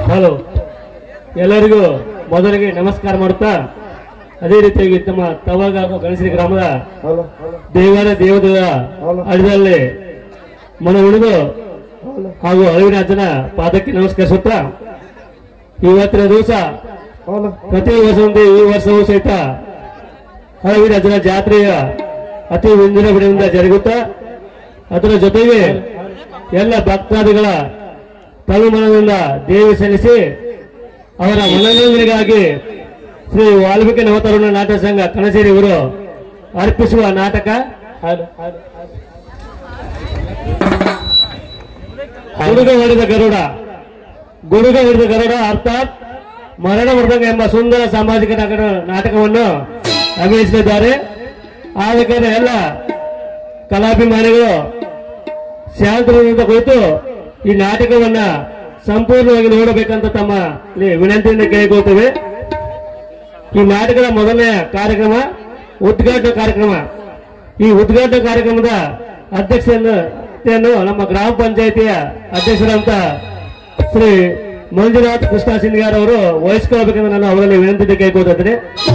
Hello ಎಲ್ಲರಿಗೂ ಮೊದಲಿಗೆ ನಮಸ್ಕಾರ ಮಾಡುತ್ತಾ ಅದೇ ರೀತಿಯಾಗಿ ತಮ್ಮ ತವಾಗ ಹಾಗೂ ಗಣೇಶರಿ ಗ್ರಾಮದ ಹಲೋ ದೇವಾಲಯ ದೇವತೆಗಳ ಅಡಿದಲ್ಲಿ ಮನ ಉಳಿದು ಹಾಗೂ ಅಳಿವಿರಾಜನ ಪಾದಕ್ಕೆ ನಮಸ್ಕರಿಸುತ್ತಾ ಇವತ್ತಿನ ದಿವಸ ಹಲೋ ಪ್ರತಿ ವರ್ಷದಂತೆ ಈ ವರ್ಷವೂ ಸಹಿತ ಹಳವಿರಾಜನ ಜಾತ್ರೆಯ ಅತಿ ವಿಜೃಂಭಣೆಯಿಂದ ಜರುಗುತ್ತಾ ಅದರ ಜೊತೆಗೆ ಎಲ್ಲ ಭಕ್ತಾದಿಗಳ ತನುಮನದಿಂದ ದೇವಿ ಸಲ್ಲಿಸಿ ಅವರ ಮನೋರಂಜನೆಗಾಗಿ ಶ್ರೀ ವಾಲ್ಮೀಕಿ ನವತರುಣ ನಾಟಕ ಸಂಘ ಕಣಸೇರಿ ಇವರು ಅರ್ಪಿಸುವ ನಾಟಕ ಗುಡುಗ ಹೊಡೆದ ಗರುಡ ಗುಡುಗ ಹಿಡಿದ ಗರುಡ ಅರ್ಥಾತ್ ಮರಣ ಮೃದಂಗ ಎಂಬ ಸುಂದರ ಸಾಮಾಜಿಕ ನಾಟಕ- ನಾಟಕವನ್ನು ಅಭಿನಯಿಸಲಿದ್ದಾರೆ ಆದ ಎಲ್ಲ ಕಲಾಭಿಮಾನಿಗಳು ಶಾಂತದಿಂದ ಕುಳಿತು ಈ ನಾಟಕವನ್ನ ಸಂಪೂರ್ಣವಾಗಿ ನೋಡಬೇಕಂತ ತಮ್ಮ ಇಲ್ಲಿ ವಿನಂತಿಯಿಂದ ಕೇಳಿಕೊಳ್ತೇವೆ ಈ ನಾಟಕದ ಮೊದಲನೆಯ ಕಾರ್ಯಕ್ರಮ ಉದ್ಘಾಟನಾ ಕಾರ್ಯಕ್ರಮ ಈ ಉದ್ಘಾಟನಾ ಕಾರ್ಯಕ್ರಮದ ಅಧ್ಯಕ್ಷತೆಯನ್ನು ನಮ್ಮ ಗ್ರಾಮ ಪಂಚಾಯಿತಿಯ ಅಧ್ಯಕ್ಷರಂತ ಶ್ರೀ ಮಂಜುನಾಥ್ ಕೃಷ್ಣ ಸಿಂಗ್ಯಾರ್ ಅವರು ವಹಿಸ್ಕೊಳ್ಬೇಕೆಂದು ನಾನು ಅವರಲ್ಲಿ ವಿನಂತಿ ಕೇಳ್ಕೊಳ್ತಿದ್ದೇನೆ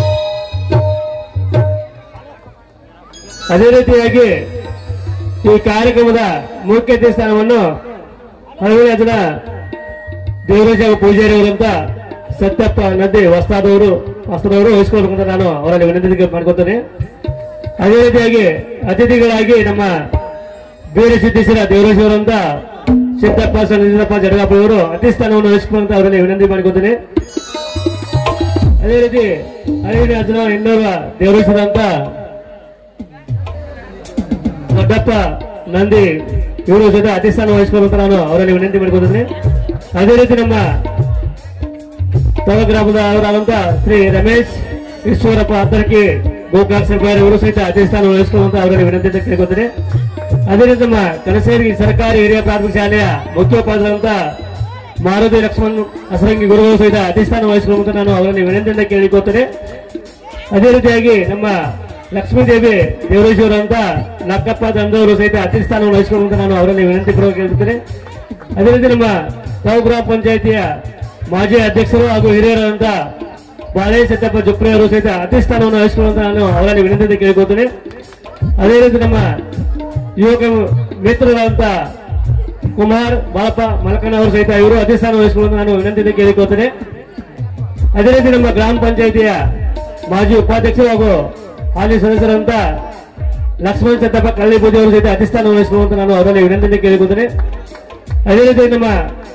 ಅದೇ ರೀತಿಯಾಗಿ ಈ ಕಾರ್ಯಕ್ರಮದ ಮುಖ್ಯ ಸ್ಥಾನವನ್ನು ಹಳವಿರಾಜನ ದೇವರಾಜ ಹಾಗೂ ಪೂಜಾರಿ ಅವರಂತ ಸತ್ಯಪ್ಪ ನದಿ ವಸ್ತಾದವರು ವಸ್ತ್ರದವರು ವಹಿಸ್ಕೊಳ್ಬೇಕಂತ ನಾನು ಅವರಲ್ಲಿ ವಿನಂತಿ ಮಾಡ್ಕೊತೇನೆ ಅದೇ ರೀತಿಯಾಗಿ ಅತಿಥಿಗಳಾಗಿ ನಮ್ಮ ಬೇರೆ ಸಿದ್ದೇಶ್ವರ ದೇವರಾಜ್ ಅವರಂತ ಸಿದ್ದಪ್ಪ ಸಣ್ಣ ಜಡಗಪ್ಪ ಅವರು ಅತಿ ಸ್ಥಾನವನ್ನು ವಹಿಸ್ಕೊಂತ ಅವರಲ್ಲಿ ವಿನಂತಿ ಮಾಡ್ಕೊತೇನೆ ಅದೇ ರೀತಿ ಹಳವಿರಾಜನ ಇನ್ನೋರ್ವ ದೇವರಾಜ್ ಅಂತ ದೊಡ್ಡಪ್ಪ ನಂದಿ ಇವರು ಜೊತೆ ಅಧಿಷ್ಠಾನ ವಹಿಸ್ಕೊಳ್ಳುವಂತ ನಾನು ಅವರಲ್ಲಿ ವಿನಂತಿ ಮಾಡಿಕೊಂಡಿದ್ದೀನಿ ಅದೇ ರೀತಿ ನಮ್ಮ ತವ ಗ್ರಾಮದ ಅವರಾದಂತ ಶ್ರೀ ರಮೇಶ್ ಈಶ್ವರಪ್ಪ ಅತ್ತರಕಿ ಗೋಕಾಕ್ ಸರ್ಕಾರ ಇವರು ಸಹಿತ ಅಧಿಷ್ಠಾನ ವಹಿಸಿಕೊಳ್ಳುವಂತ ಅವರಲ್ಲಿ ವಿನಂತಿ ಅಂತ ಕೇಳ್ಕೊತೀನಿ ಅದೇ ರೀತಿ ನಮ್ಮ ಕನಸೇರಿ ಸರ್ಕಾರಿ ಹಿರಿಯ ಪ್ರಾಥಮಿಕ ಶಾಲೆಯ ಮುಖ್ಯೋಪಾಧ್ಯಾಯರಂತ ಮಾರುತಿ ಲಕ್ಷ್ಮಣ್ ಹಸರಂಗಿ ಗುರುಗಳು ಸಹಿತ ಅಧಿಷ್ಠಾನ ವಹಿಸಿಕೊಳ್ಳುವಂತ ನಾನು ಅವರಲ್ಲಿ ವಿನಂತಿಯಿಂದ ಕೇಳಿಕೊಳ್ತೇನೆ ಅದೇ ರೀತಿಯಾಗಿ ನಮ್ಮ ಲಕ್ಷ್ಮೀದೇವಿ ದೇವರೇಶ್ವರ ಅಂತ ಲಕ್ಕಪ್ಪ ದಂಡವರು ಸಹಿತ ಅತಿಸ್ಥಾನವನ್ನು ವಹಿಸಿಕೊಳ್ಳುವಂತ ನಾನು ಅವರಲ್ಲಿ ವಿನಂತಿ ಪೂರ್ವಕ ಕೇಳುತ್ತೇನೆ ಅದೇ ರೀತಿ ನಮ್ಮ ತಾವು ಗ್ರಾಮ ಪಂಚಾಯಿತಿಯ ಮಾಜಿ ಅಧ್ಯಕ್ಷರು ಹಾಗೂ ಹಿರಿಯರಾದಂತ ಬಾಳೆ ಸತ್ಯಪ್ಪ ಜುಪ್ರಿ ಅವರು ಸಹಿತ ಅತಿಸ್ಥಾನವನ್ನು ವಹಿಸಿಕೊಳ್ಳುವಂತ ನಾನು ಅವರಲ್ಲಿ ವಿನಂತಿ ಕೇಳಿಕೊಳ್ತೇನೆ ಅದೇ ರೀತಿ ನಮ್ಮ ಯುವಕ ಮಿತ್ರರಾದಂತ ಕುಮಾರ್ ಬಾಳಪ್ಪ ಮಲಕಣ್ಣ ಅವರು ಸಹಿತ ಇವರು ಅಧಿಷ್ಠಾನ ವಹಿಸಿಕೊಳ್ಳುವಂತ ನಾನು ವಿನಂತಿ ಕೇಳಿಕೊಳ್ತೇನೆ ಅದೇ ರೀತಿ ನಮ್ಮ ಗ್ರಾಮ ಪಂಚಾಯಿತಿಯ ಮಾಜಿ ಉಪಾಧ್ಯಕ್ಷರು ಹಾಗೂ ಹಾಲಿ ಸದಸ್ಯರಂತ ಲಕ್ಷ್ಮಣ್ ಚತ್ತಪ್ಪ ಕಳ್ಳಿ ಪೂಜೆ ಅವರು ಸಹಿತ ಅಧಿಷ್ಠಾನ ವಹಿಸುವಂತ ನಾನು ಅವರಲ್ಲಿ ವಿನಂತಿಯಿಂದ ಕೇಳಿಕೊಳ್ತೇನೆ ಅದೇ ರೀತಿ ನಮ್ಮ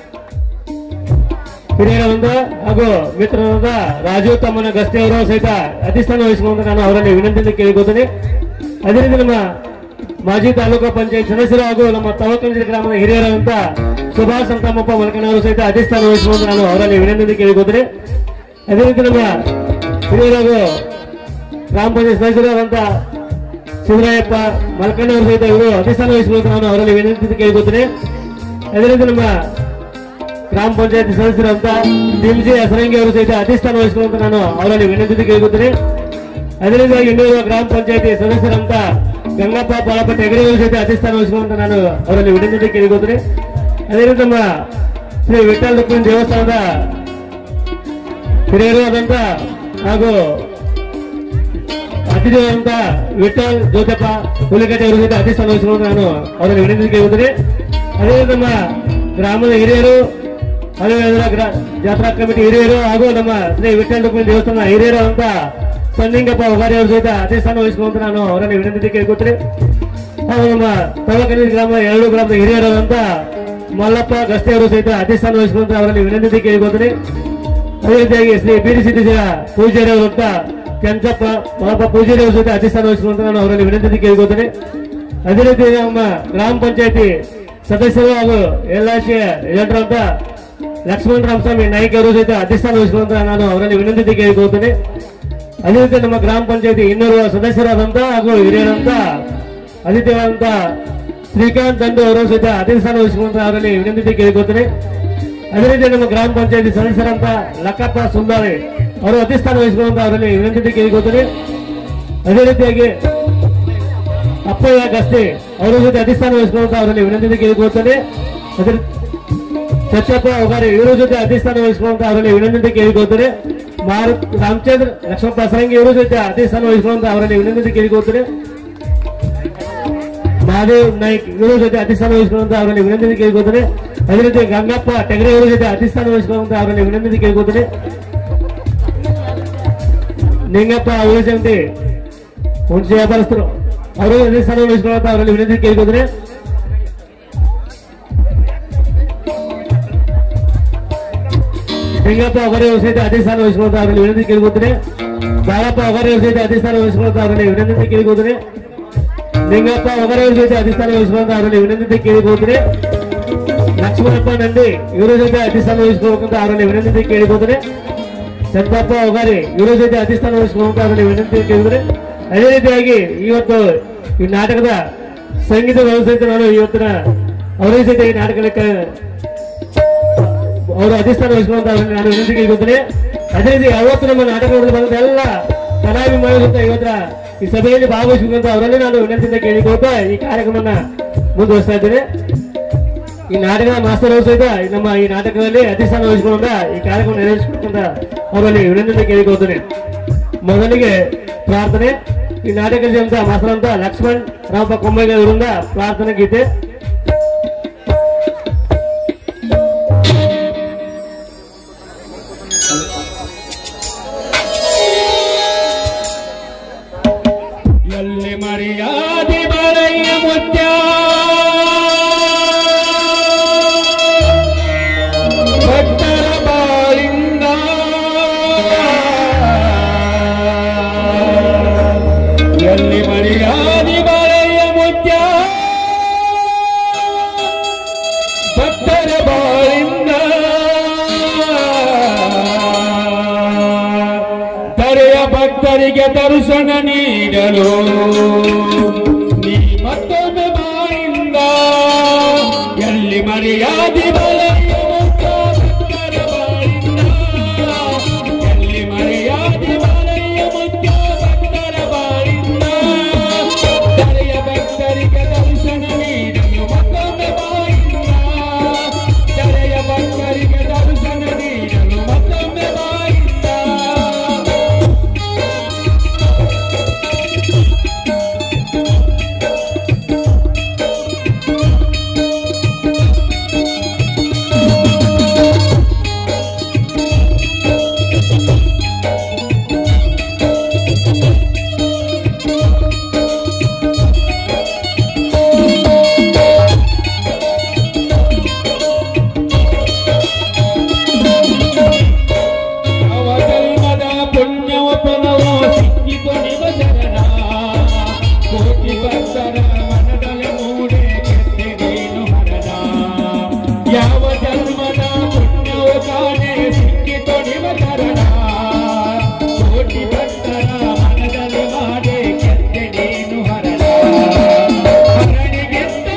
ಹಿರಿಯರಾದಂತ ಹಾಗೂ ಮಿತ್ರರಾದ ರಾಜೀವ್ ತಮ್ಮನ ಗಸ್ತಿ ಅವರು ಸಹಿತ ಅಧಿಷ್ಠಾನ ವಹಿಸುವಂತ ನಾನು ಅವರಲ್ಲಿ ವಿನಂತಿಯಿಂದ ಕೇಳಿಕೊಳ್ತೇನೆ ಅದೇ ರೀತಿ ನಮ್ಮ ಮಾಜಿ ತಾಲೂಕು ಪಂಚಾಯತ್ ಸದಸ್ಯರು ಹಾಗೂ ನಮ್ಮ ತವಕಂಜಿ ಗ್ರಾಮದ ಹಿರಿಯರಾದಂತ ಸುಭಾಷ್ ಸಂತಮಪ್ಪ ಮಲ್ಕಣ್ಣ ಅವರು ಸಹಿತ ಅಧಿಷ್ಠಾನ ವಹಿಸುವಂತ ನಾನು ಅವರಲ್ಲಿ ವಿನಂತಿಯಿಂದ ಕೇಳಿಕೊಳ್ತೇನೆ ಅದೇ ರೀತಿ ನಮ್ಮ ಹಿರಿಯರಾಗೂ ಗ್ರಾಮ ಪಂಚಾಯತ್ ಸದಸ್ಯರಾದಂತ ಶಿವರಾಯಪ್ಪ ಮಲ್ಕಣ್ಣ ಅವರು ಸಹಿತ ಇವರು ಅಧಿಷ್ಠಾನ ವಹಿಸುವಂತ ನಾನು ಅವರಲ್ಲಿ ವಿನಂತಿ ಕೇಳಿಕೊಳ್ತೇನೆ ಅದೇ ರೀತಿ ನಮ್ಮ ಗ್ರಾಮ ಪಂಚಾಯತ್ ಸದಸ್ಯರಂತ ನಿಮ್ಜಿ ಹಸರಂಗಿ ಅವರು ಸಹಿತ ಅಧಿಷ್ಠಾನ ವಹಿಸುವಂತ ನಾನು ಅವರಲ್ಲಿ ವಿನಂತಿ ಕೇಳಿಕೊಳ್ತೇನೆ ಅದೇ ರೀತಿಯಾಗಿ ಇನ್ನೂರು ಗ್ರಾಮ ಪಂಚಾಯತಿ ಸದಸ್ಯರಂತ ಗಂಗಪ್ಪ ಬಾಳಪ್ಪ ಟೆಗರಿ ಅವರು ಸಹಿತ ಅಧಿಷ್ಠಾನ ವಹಿಸುವಂತ ನಾನು ಅವರಲ್ಲಿ ವಿನಂತಿ ಕೇಳಿಕೊಳ್ತೇನೆ ಅದೇ ರೀತಿ ನಮ್ಮ ಶ್ರೀ ವಿಠಲ್ ರುಕ್ಮಿಣಿ ದೇವಸ್ಥಾನದ ಹಿರಿಯರು ಆದಂತ ಹಾಗೂ ಅತಿಥಿಯಾದಂತ ವಿಠಲ್ ಜ್ಯೋತಪ್ಪ ಹುಲಿಕಟ್ಟೆ ಅವರು ಸಹಿತ ಅಧಿಷ್ಠಾನ ವಹಿಸುವಂತ ನಾನು ಅವರಲ್ಲಿ ವಿನಂತಿ ಕೇಳಿಕೊಳ್ತೇನೆ ಅದೇ ರೀತಿ ನಮ್ಮ ಗ್ರಾಮದ ಹಿರಿಯರು ಅದೇ ಗ್ರಾ- ಜಾತ್ರಾ ಕಮಿಟಿ ಹಿರಿಯರು ಹಾಗೂ ನಮ್ಮ ಶ್ರೀ ವಿಠಲ್ ರುಕ್ಮಿಣಿ ದೇವಸ್ಥಾನ ಹಿರಿಯರು ಅಂತ ಸನ್ನಿಂಗಪ್ಪ ಹೊಗಾರಿ ಅವರು ಸಹಿತ ಅಧಿಷ್ಠಾನ ವಹಿಸುವಂತ ನಾನು ಅವರಲ್ಲಿ ವಿನಂತಿ ಕೇಳ್ಕೊತೀನಿ ಹಾಗೂ ನಮ್ಮ ತವಕನಿ ಗ್ರಾಮ ಎರಡು ಗ್ರಾಮದ ಹಿರಿಯರಾದಂತ ಮಲ್ಲಪ್ಪ ಗಸ್ತಿ ಅವರು ಸಹಿತ ಅಧಿಷ್ಠಾನ ವಹಿಸುವಂತ ಅವರಲ್ಲಿ ವಿನಂತಿ ಕೇಳ್ಕೊತೀನಿ ಅದೇ ರೀತಿಯಾಗಿ ಶ್ರೀ ಬೀರಿ ಸಿದ್ದೇಶ್ವರ ಪೂಜಾರಿ ಅವರಂತ ಕೆಂಚಪ್ಪ ಮಲ್ಲಪ್ಪ ಪೂಜಾರಿ ಅವರು ಸಹಿತ ಅಧಿಷ್ಠಾನ ವಹಿಸುವಂತ ನಾನು ಅವರಲ್ಲಿ ವಿನಂತಿ ಕೇಳ್ಕೊತೀನಿ ಅದೇ ರೀತಿ ನಮ್ಮ ಗ್ರಾಮ ಪಂಚಾಯತಿ ಸದಸ್ಯರು ಹಾಗೂ ಎಲ್ಐಸಿ ಏಜೆಂಟರು ಅಂತ ಲಕ್ಷ್ಮಣ ರಾಮಸ್ವಾಮಿ ನಾಯ್ಕ ಅವರು ಸಹಿತ ಅಧಿಷ್ಠಾನ ವಹಿಸುವಂತ ನಾನು ಅವರಲ್ಲಿ ವಿನಂತಿ ಕೇಳಿಕೊಳ್ತೇನೆ ಅದೇ ರೀತಿ ನಮ್ಮ ಗ್ರಾಮ ಪಂಚಾಯತಿ ಇನ್ನೋರ್ವ ಸದಸ್ಯರಾದಂತ ಹಾಗೂ ಹಿರಿಯರಂತ ಅತಿಥಿಯಾದಂತ ಶ್ರೀಕಾಂತ್ ದಂಡು ಅವರು ಸಹಿತ ಅಧಿಷ್ಠಾನ ವಹಿಸುವಂತ ಅವರಲ್ಲಿ ವಿನಂತಿ ಕೇಳಿಕೊಳ್ತೇನೆ ಅದೇ ರೀತಿ ನಮ್ಮ ಗ್ರಾಮ ಪಂಚಾಯತಿ ಸದಸ್ಯರಂತ ಲಕ್ಕಪ್ಪ ಸುಂದಾರಿ ಅವರು ಅಧಿಷ್ಠಾನ ವಹಿಸುವಂತ ಅವರಲ್ಲಿ ವಿನಂತಿ ಕೇಳಿಕೊಳ್ತೇನೆ ಅದೇ ರೀತಿಯಾಗಿ ಅಪ್ಪಯ್ಯ ಗಸ್ತಿ ಅವರು ಜೊತೆ ಅಧಿಷ್ಠಾನ ವಹಿಸುವಂತ ಅವರಲ್ಲಿ ವಿನಂತಿ ಕೇಳಿಕೊಳ್ತೇನೆ ಅದೇ ಸತ್ಯಪ್ಪ ಅವರ ಇವರ ಜೊತೆ ಅಧಿಷ್ಠಾನ ವಹಿಸಿಕೊಳ್ಳುವಂತ ಅವರಲ್ಲಿ ವಿನಂತಿ ಕೇಳಿಕೊಳ್ತಾರೆ ಮಾರುತ್ ರಾಮಚಂದ್ರ ಲಕ್ಷ್ಮಪ್ಪ ಸಂಘ ಇವರ ಜೊತೆ ಅಧಿಷ್ಠಾನ ವಹಿಸಿಕೊಳ್ಳುವಂತ ಅವರಲ್ಲಿ ವಿನಂತಿ ಕೇಳಿಕೊಳ್ತಾರೆ ಮಹಾದೇವ್ ನಾಯ್ಕ್ ಇವರ ಜೊತೆ ಅಧಿಷ್ಠಾನ ವಹಿಸಿಕೊಳ್ಳುವಂತ ಅವರಲ್ಲಿ ವಿನಂತಿ ಕೇಳಿಕೊಳ್ತಾರೆ ಅದೇ ರೀತಿ ಗಂಗಪ್ಪ ಟೆಗರೆ ಇವರ ಜೊತೆ ಅಧಿಷ್ಠಾನ ವಹಿಸಿಕೊಳ್ಳುವಂತ ಅವರಲ್ಲಿ ವಿನಂತಿ ಕೇಳಿಕೊಳ್ತಾರೆ ನಿಂಗಪ್ಪ ಅವರ ಜೊತೆ ಹುಣಸೆ ವ್ಯಾಪಾರಸ್ಥರು ಅವರು ಅಧಿಷ್ಠಾನ ವಹಿಸಿಕೊಳ್ಳುವಂತ ಅವರಲ್ಲಿ ವಿನಂತಿ ಕೇಳಿಕೊಳ್ತಾರೆ ಲಿಂಗಪ್ಪ ಅವರೇ ಸಹಿತ ಅಧಿಷ್ಠಾನ ವಹಿಸಿಕೊಳ್ಳುವಂತ ಅವರಲ್ಲಿ ವಿನಂತಿ ಕೇಳಿಕೊಳ್ತಾರೆ ಬಾಳಪ್ಪ ಅವರೇ ಸಹಿತ ಅಧಿಷ್ಠಾನ ವಹಿಸಿಕೊಳ್ಳುವಂತ ಅವರಲ್ಲಿ ವಿನಂತಿ ಕೇಳಿಕೊಳ್ತಾರೆ ಲಿಂಗಪ್ಪ ಅವರೇ ಸಹಿತ ಅಧಿಷ್ಠಾನ ವಹಿಸಿಕೊಳ್ಳುವಂತ ಅವರಲ್ಲಿ ವಿನಂತಿ ಕೇಳಿಕೊಳ್ತಾರೆ ಲಕ್ಷ್ಮಣಪ್ಪ ನಂದಿ ಇವರ ಜೊತೆ ಅಧಿಷ್ಠಾನ ವಹಿಸಿಕೊಳ್ಳುವಂತ ಅವರಲ್ಲಿ ವಿನಂತಿ ಕೇಳಿಕೊಳ್ತಾರೆ ಚಂದಪ್ಪ ಒಗಾರಿ ಇವರ ಜೊತೆ ಅಧಿಷ್ಠಾನ ವಹಿಸಿಕೊಳ್ಳುವಂತ ಅವರಲ್ಲಿ ವಿನಂತಿ ಕೇಳಿದರೆ ಅದೇ ರೀತಿಯಾಗಿ ಇವತ್ತು ಈ ನಾಟಕದ ಸಂಗೀತ ವ್ಯವಸ್ಥೆ ನಾನು ಇವತ್ತಿನ ಅವರ ಜೊತೆ ಈ ನಾಟಕಕ್ಕೆ ಅವರು ಅಧಿಷ್ಠಾನ ವಹಿಸುವಂತ ಅವರಲ್ಲಿ ನಾನು ವಿನಂತಿ ಕೇಳಿಕೊಳ್ತೇನೆ ಅದೇ ರೀತಿ ಯಾವತ್ತು ನಮ್ಮ ನಾಟಕಗಳಲ್ಲಿ ಬಂದ ಎಲ್ಲ ಕಲಾಭಿಮಾನಿಗಳು ಇವತ್ತರ ಈ ಸಭೆಯಲ್ಲಿ ಭಾಗವಹಿಸುವಂತ ಅವರಲ್ಲಿ ನಾನು ವಿನಂತಿಯಿಂದ ಕೇಳಿಕೊಳ್ತಾ ಈ ಕಾರ್ಯಕ್ರಮವನ್ನ ಮುಂದುವರಿಸ್ತಾ ಇದ್ದೇನೆ ಈ ನಾಟಕದ ಮಾಸ್ತರ್ ಅವರು ಸಹಿತ ನಮ್ಮ ಈ ನಾಟಕದಲ್ಲಿ ಅಧಿಷ್ಠಾನ ವಹಿಸಿಕೊಂಡ ಈ ಕಾರ್ಯಕ್ರಮ ನೆರವೇರಿಸಿಕೊಂಡ ಅವರಲ್ಲಿ ವಿನಂತಿಯಿಂದ ಕೇಳಿಕೊಳ್ತೇನೆ ಮೊದಲಿಗೆ ಪ್ರಾರ್ಥನೆ ಈ ನಾಟಕದಲ್ಲಿ ಅಂತ ಮಾಸ್ತರ್ ಅಂತ ಲಕ್ಷ್ಮಣ್ ರಾಮಪ್ಪ ಕೊಂಬೈಗ ಅವರಿಂದ ಪ್ರಾರ್ಥನೆ ಗೀತೆ ಎಲ್ಲಿ ಮರ್ಯಾದೆ ಬರೆಯ ಮುತ್ಯ ಭಕ್ತರ ಬಾಳಿಂದ ಎಲ್ಲಿ ಮರ್ಯಾದೆ ಬರೆಯ ಮುತ್ಯ ಭಕ್ತರ ಬಾಳಿಂದ ತರೆಯ ಭಕ್ತರಿಗೆ ದರ್ಶನ ನೀಡಲು ನೀ ಮತ್ತೊಮ್ಮೆ ಬಾಯಿಂದ ಎಲ್ಲಿ ಮರ್ಯಾದೆ ಬಲೆಯ ಮುಖ ಭಕ್ತರ ಬಾಳಿಂದ ಎಲ್ಲಿ ಮರ್ಯಾದೆ ಬಲೆಯ ಮುಖ ಭಕ್ತರ ಬಾಳಿಂದ ತರೆಯ ಭಕ್ತರಿಗೆ ದರ್ಶನ ನೀಡಲು ಮತ್ತೊಮ್ಮೆ ಬಾಯಿಂದ ತರೆಯ ಭಕ್ತರಿಗೆ ದರ್ಶನ ನೀಡಲು ಮತ್ತೊಮ್ಮೆ ಬಾಯಿಂದ ಯಾವ ಜನ್ಮದ ಪುಣ್ಯವ ಫಲವೋ ಸಿಕ್ಕಿತು ನಿವ ಶರಣ ಕೋಟಿ ಭಕ್ತರ ಮನದಲ್ಲಿ ಮೂಡೆ ಕೆತ್ತಿದೇನು ಹರಣ ಯಾವ ಜನ್ಮದ ಪುಣ್ಯವ ಕಾಣೆ ಸಿಕ್ಕಿತು ನಿವ ಶರಣ ಕೋಟಿ ಭಕ್ತರ ಮನದಲ್ಲಿ ಮಾಡೆ ಕೆತ್ತಿದೇನು ಹರಣ ಹರಣಿಗೆತ್ತ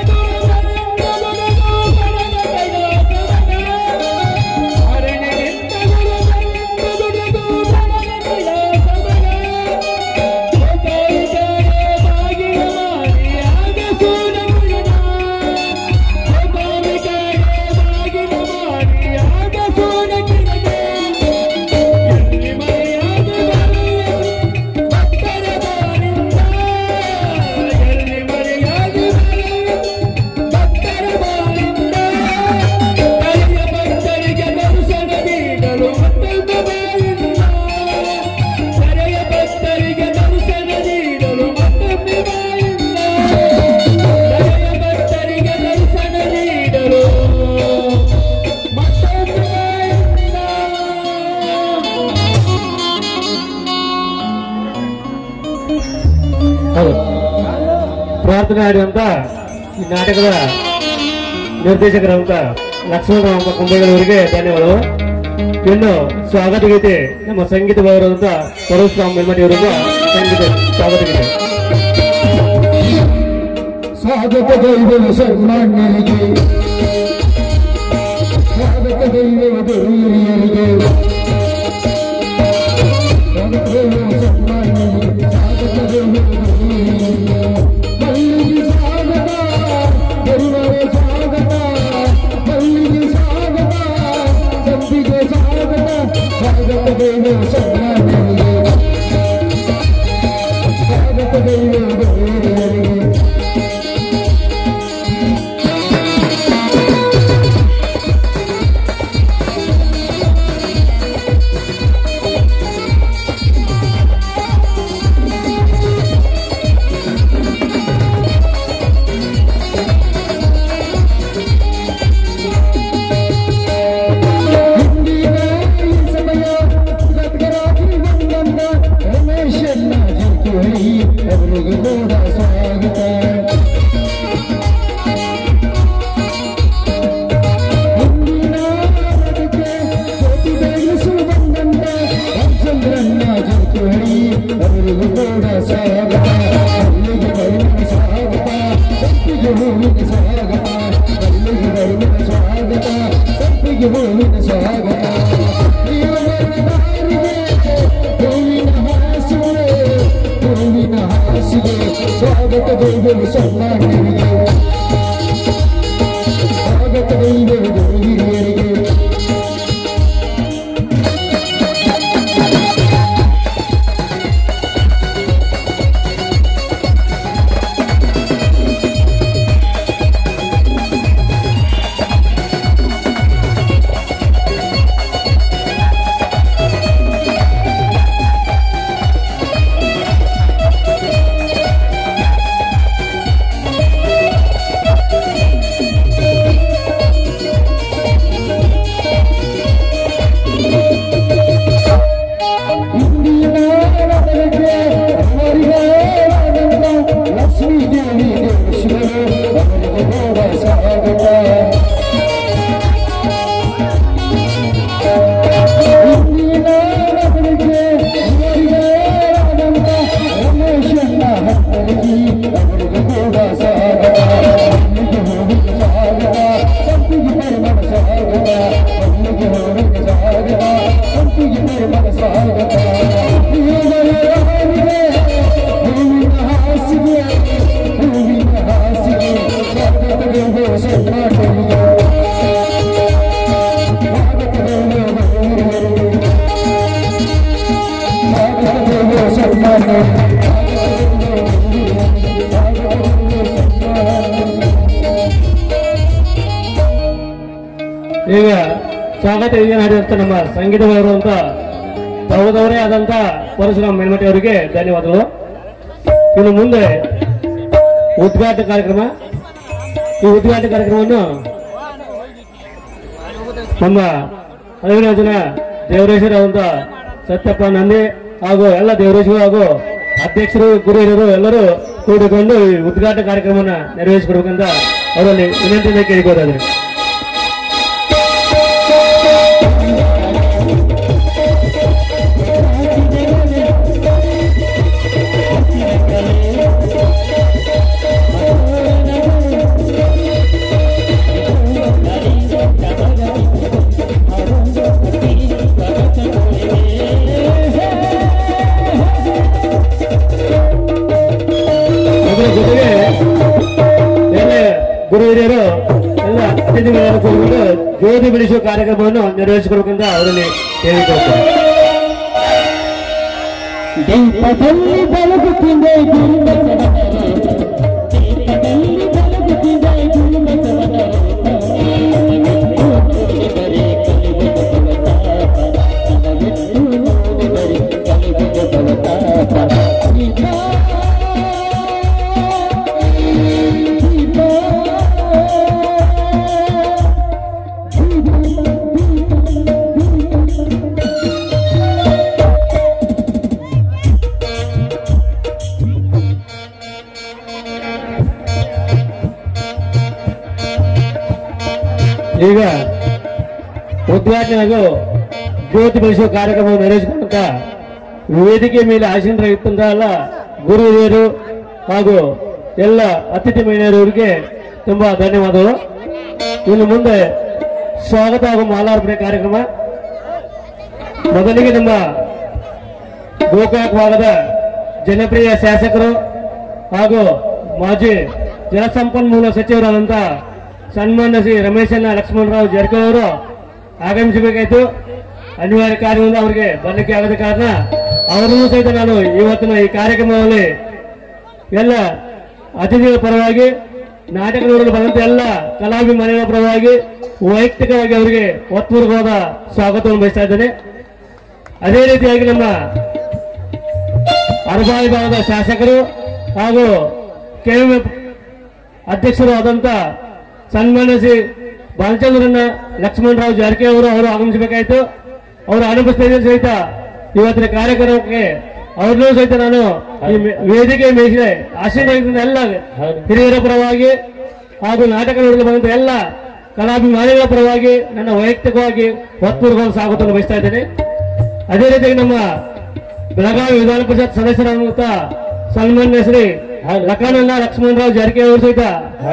ಭಕ್ತರ ಬಾಳಿಂದ ಕಲಿಯ ಭಕ್ತರಿಗೆ ದರ್ಶನ ನೀಡಲು ಮತ್ತೊಂದು ಬಾಯಿಂದ ಕರೆಯ ಭಕ್ತರಿಗೆ ದರ್ಶನ ನೀಡಲು ಮತ್ತೊಮ್ಮೆ ಬಾಯಿಂದ ಕರೆಯ ಭಕ್ತರಿಗೆ ದರ್ಶನ ನೀಡಲು ಮತ್ತೊಮ್ಮೆ ಬಾಯಿಂದ ಹೌದು ಪ್ರಾರ್ಥನೆ ಆಡಿದಂತ ಈ ನಾಟಕದ ನಿರ್ದೇಶಕರಂತ ಲಕ್ಷ್ಮಣರಾಮ ಕುಂಬೈಗಳವರಿಗೆ ಧನ್ಯವಾದಗಳು ಇನ್ನು ಸ್ವಾಗತ ಗೀತೆ ನಮ್ಮ ಸಂಗೀತ ಭಾವರಂತ ಪರಶುರಾಮ್ ಮೇಲ್ಮಡಿಯವರಿಂದ ಸಂಗೀತ ಸ್ವಾಗತ ಗೀತೆ ಸ್ವಾಗತ ದೈವದ ಸನ್ಮಾನ್ಯರಿಗೆ ಸ್ವಾಗತ ದೈವದ ಹಿರಿಯರಿಗೆ ಸ್ವಾಗತ ದೈವದ ಸನ್ಮಾನ್ಯರಿಗೆ ಸ್ವಾಗತ ದೈವದ ಹಿರಿಯರಿಗೆ ಮಲ್ಲಿಗೆ ಸ್ವಾಗತ ಬರುವರೆ ಸ್ವಾಗತ ಮಲ್ಲಿಗೆ ಸ್ವಾಗತ ಸನ್ಮಾನರಿಗೆ ಸ್ವಾಗತ ದೈವದ ಹಿರಿಯರಿಗೆ ಹಿಂದಿನ ಈ ಸಮಯ ಸದ್ಗರಾಗಿ ಬಂದಂತ ರಮೇಶನ್ನ ಜಾರಕಿಹೊಳಿ ಅವರಿಗೂ ಕೂಡ ಸ್ವಾಗತ ಹಿಂದಿನ ಅದಕ್ಕೆ ಜ್ಯೋತಿ ಬೆಳಗಿಸಲು ಬಂದಂತ ರಾಮಚಂದ್ರನ್ನ ಜಾರಕಿಹೊಳಿ ಅವರಿಗೂ ಕೂಡ ಸ್ವಾಗತ ಅಲ್ಲಿಗೆ ಬರುವಿನ ಸ್ವಾಗತ ತಪ್ಪಿಗೆ ಹೂವಿನ ಸ್ವಾಗತ ಅಲ್ಲಿಗೆ ಬರುವಿನ ಸ್ವಾಗತ ತಪ್ಪಿಗೆ ಹೂವಿನ ಸ್ವಾಗತ ಜೀವನದಾರಿಗೆ ಹೂವಿನ ಹಾಸಿಗೆ ಹೂವಿನ ಹಾಸಿಗೆ ಸ್ವಾಗತ ದೈವವು ಸನ್ಮಾನರಿಗೆ ಸ್ವಾಗತ ದೈವವು ಹಿರಿಯರಿಗೆ ಇಂದಿನ ನಗರಕ್ಕೆ ಅವರಿಗೆ ಆನಂದ ಲಕ್ಷ್ಮೀ ದೇವಿ ದೇವೇಶ್ವರ ಅವರಿಗೆ ಕೂಡ ಸ್ವಾಗತ ಇಂದಿನ ನಗರಕ್ಕೆ ಅವರಿಗೆ ಆನಂದ ರಮೇಶನ್ನ ಹತ್ತರಿಗೆ ಅವರಿಗೆ ಕೂಡ ಸ್ವಾಗತ ಅಲ್ಲಿಗೆ ಹೋಗಿದ ಸ್ವಾಗತ ಸಂಪಿಗೆ ಪರಿಮಳ ಸ್ವಾಗತ ಅಲ್ಲಿಗೆ ಹೋಗಿದ ಸ್ವಾಗತ ಸಂಪಿಗೆ ಪರಿಮಳ ಸ್ವಾಗತ ಹೂವಿನ ಹಾಸಿಗೆ ಹೂವಿನ ಹಾಸಿಗೆ ಸ್ವಾಗತವೆಂದು ಸನ್ಮಾನವಿದೆ ಸ್ವಾಗತವೆಂದು ಸ್ವಾಗತವೆಂದು ಈಗ ಸ್ವಾಗತ ಈಗ ನಡೆಯುವಂತ ನಮ್ಮ ಸಂಗೀತ ಬರುವಂತ ತವದವರೇ ಆದಂತ ಪರಶುರಾಮ್ ಮೇಲ್ಮಟ್ಟಿ ಅವರಿಗೆ ಧನ್ಯವಾದಗಳು ಇನ್ನು ಮುಂದೆ ಉದ್ಘಾಟನೆ ಕಾರ್ಯಕ್ರಮ ಈ ಉದ್ಘಾಟನೆ ಕಾರ್ಯಕ್ರಮವನ್ನು ನಮ್ಮ ಅರವಿನ ಜನ ದೇವರೇಶ್ವರ ಆದಂತ ಸತ್ಯಪ್ಪ ನಂದಿ ಹಾಗೂ ಎಲ್ಲ ದೇವರೇಶ್ವರ ಹಾಗೂ ಅಧ್ಯಕ್ಷರು ಗುರು ಹಿರಿಯರು ಎಲ್ಲರೂ ಕೂಡಿಕೊಂಡು ಈ ಉದ್ಘಾಟನಾ ಕಾರ್ಯಕ್ರಮವನ್ನು ನೆರವೇರಿಸಿಕೊಡ್ಬೇಕಂತ ಅವರಲ್ಲಿ ವಿನಂತಿಯಿಂದ ಕೇಳಿಕೊಳ್ಳೋದಾದ್ರೆ ಅದರ ಜೊತೆಗೆ ಎಲ್ಲ ಗುರು ಹಿರಿಯರು ಎಲ್ಲ ಅತಿಥಿಗಳನ್ನು ಕೂಡಿಕೊಂಡು ಜ್ಯೋತಿ ಬೆಳೆಸುವ ಕಾರ್ಯಕ್ರಮವನ್ನು ನೆರವೇರಿಸಿಕೊಡ್ಬೇಕಂತ ಅವರಲ್ಲಿ ಹೇಳಿಕೊಳ್ತಾರೆ ದೀಪದಲ್ಲಿ ಬೆಳಗುತ್ತಿದೆ ದೀಪದಲ್ಲಿ ಬೆಳಗುತ್ತಿದೆ ಈಗ ಉದ್ಘಾಟನೆ ಹಾಗೂ ಜ್ಯೋತಿ ಬೆಳೆಸುವ ಕಾರ್ಯಕ್ರಮವನ್ನು ನೆರವೇರಿಸಿಕೊಂಡಂತ ವೇದಿಕೆ ಮೇಲೆ ಆಸೀನರಾಗಿರ್ತಂತ ಎಲ್ಲ ಗುರು ಹಿರಿಯರು ಹಾಗೂ ಎಲ್ಲ ಅತಿಥಿ ಮಹಿಳೆಯರವರಿಗೆ ತುಂಬಾ ಧನ್ಯವಾದಗಳು ಇನ್ನು ಮುಂದೆ ಸ್ವಾಗತ ಹಾಗೂ ಮಾಲಾರ್ಪಣೆ ಕಾರ್ಯಕ್ರಮ ಮೊದಲಿಗೆ ನಮ್ಮ ಗೋಕಾಕ್ ಭಾಗದ ಜನಪ್ರಿಯ ಶಾಸಕರು ಹಾಗೂ ಮಾಜಿ ಜಲಸಂಪನ್ಮೂಲ ಸಚಿವರಾದಂತ ಸನ್ಮಾನ್ಯ ಶ್ರೀ ರಮೇಶಣ್ಣ ಲಕ್ಷ್ಮಣರಾವ್ ಜಾರಕಿಹೊಳಿ ಅವರು ಆಗಮಿಸಬೇಕಾಯಿತು ಅನಿವಾರ್ಯ ಕಾರ್ಯದಿಂದ ಅವರಿಗೆ ಬರ್ಲಿಕ್ಕೆ ಆಗದ ಕಾರಣ ಅವರನ್ನು ಸಹಿತ ನಾನು ಇವತ್ತಿನ ಈ ಕಾರ್ಯಕ್ರಮದಲ್ಲಿ ಎಲ್ಲ ಅತಿಥಿಗಳ ಪರವಾಗಿ ನಾಟಕ ನೋಡಲು ಬಂದಂತ ಎಲ್ಲ ಕಲಾಭಿಮಾನಿಗಳ ಪರವಾಗಿ ವೈಯಕ್ತಿಕವಾಗಿ ಅವರಿಗೆ ಒತ್ತುಪೂರ್ವಕವಾದ ಸ್ವಾಗತವನ್ನು ಬಯಸ್ತಾ ಇದ್ದೇನೆ ಅದೇ ರೀತಿಯಾಗಿ ನಮ್ಮ ಅರಬಾಯಿ ಭಾಗದ ಶಾಸಕರು ಹಾಗೂ ಕೆಎಂಎಫ್ ಅಧ್ಯಕ್ಷರು ಆದಂತ ಸನ್ಮಾನ್ಯ ಶ್ರೀ ಬಾಲಚಂದ್ರನ ಲಕ್ಷ್ಮಣರಾವ್ ಜಾರಕಿಹೊಳಿ ಅವರು ಅವರು ಆಗಮಿಸಬೇಕಾಯಿತು ಅವರ ಅನುಪಸ್ಥಿತಿಯಲ್ಲಿ ಸಹಿತ ಇವತ್ತಿನ ಕಾರ್ಯಕ್ರಮಕ್ಕೆ ಅವ್ರನ್ನೂ ಸಹಿತ ನಾನು ಈ ಮೇ- ವೇದಿಕೆ ಮೇಲಿದೆ ಆಶೀರ್ವಾದದಿಂದ ಎಲ್ಲ ಹಿರಿಯರ ಪರವಾಗಿ ಹಾಗೂ ನಾಟಕ ನೋಡಲು ಬಂದಂತ ಎಲ್ಲ ಕಲಾಭಿಮಾನಿಗಳ ಪರವಾಗಿ ನನ್ನ ವೈಯಕ್ತಿಕವಾಗಿ ಒತ್ತುಪೂರ್ವಕ ಸ್ವಾಗತವನ್ನು ಬಯಸ್ತಾ ಇದ್ದೇನೆ ಅದೇ ರೀತಿಯಾಗಿ ನಮ್ಮ ಬೆಳಗಾವಿ ವಿಧಾನ ಪರಿಷತ್ ಸದಸ್ಯರಾದಂತ ಸನ್ಮಾನ್ಯ ಶ್ರೀ ಲಖನನ್ನ ಲಕ್ಷ್ಮಣರಾವ್ ಜಾರಕಿಹೊಳಿ ಅವರು ಸಹಿತ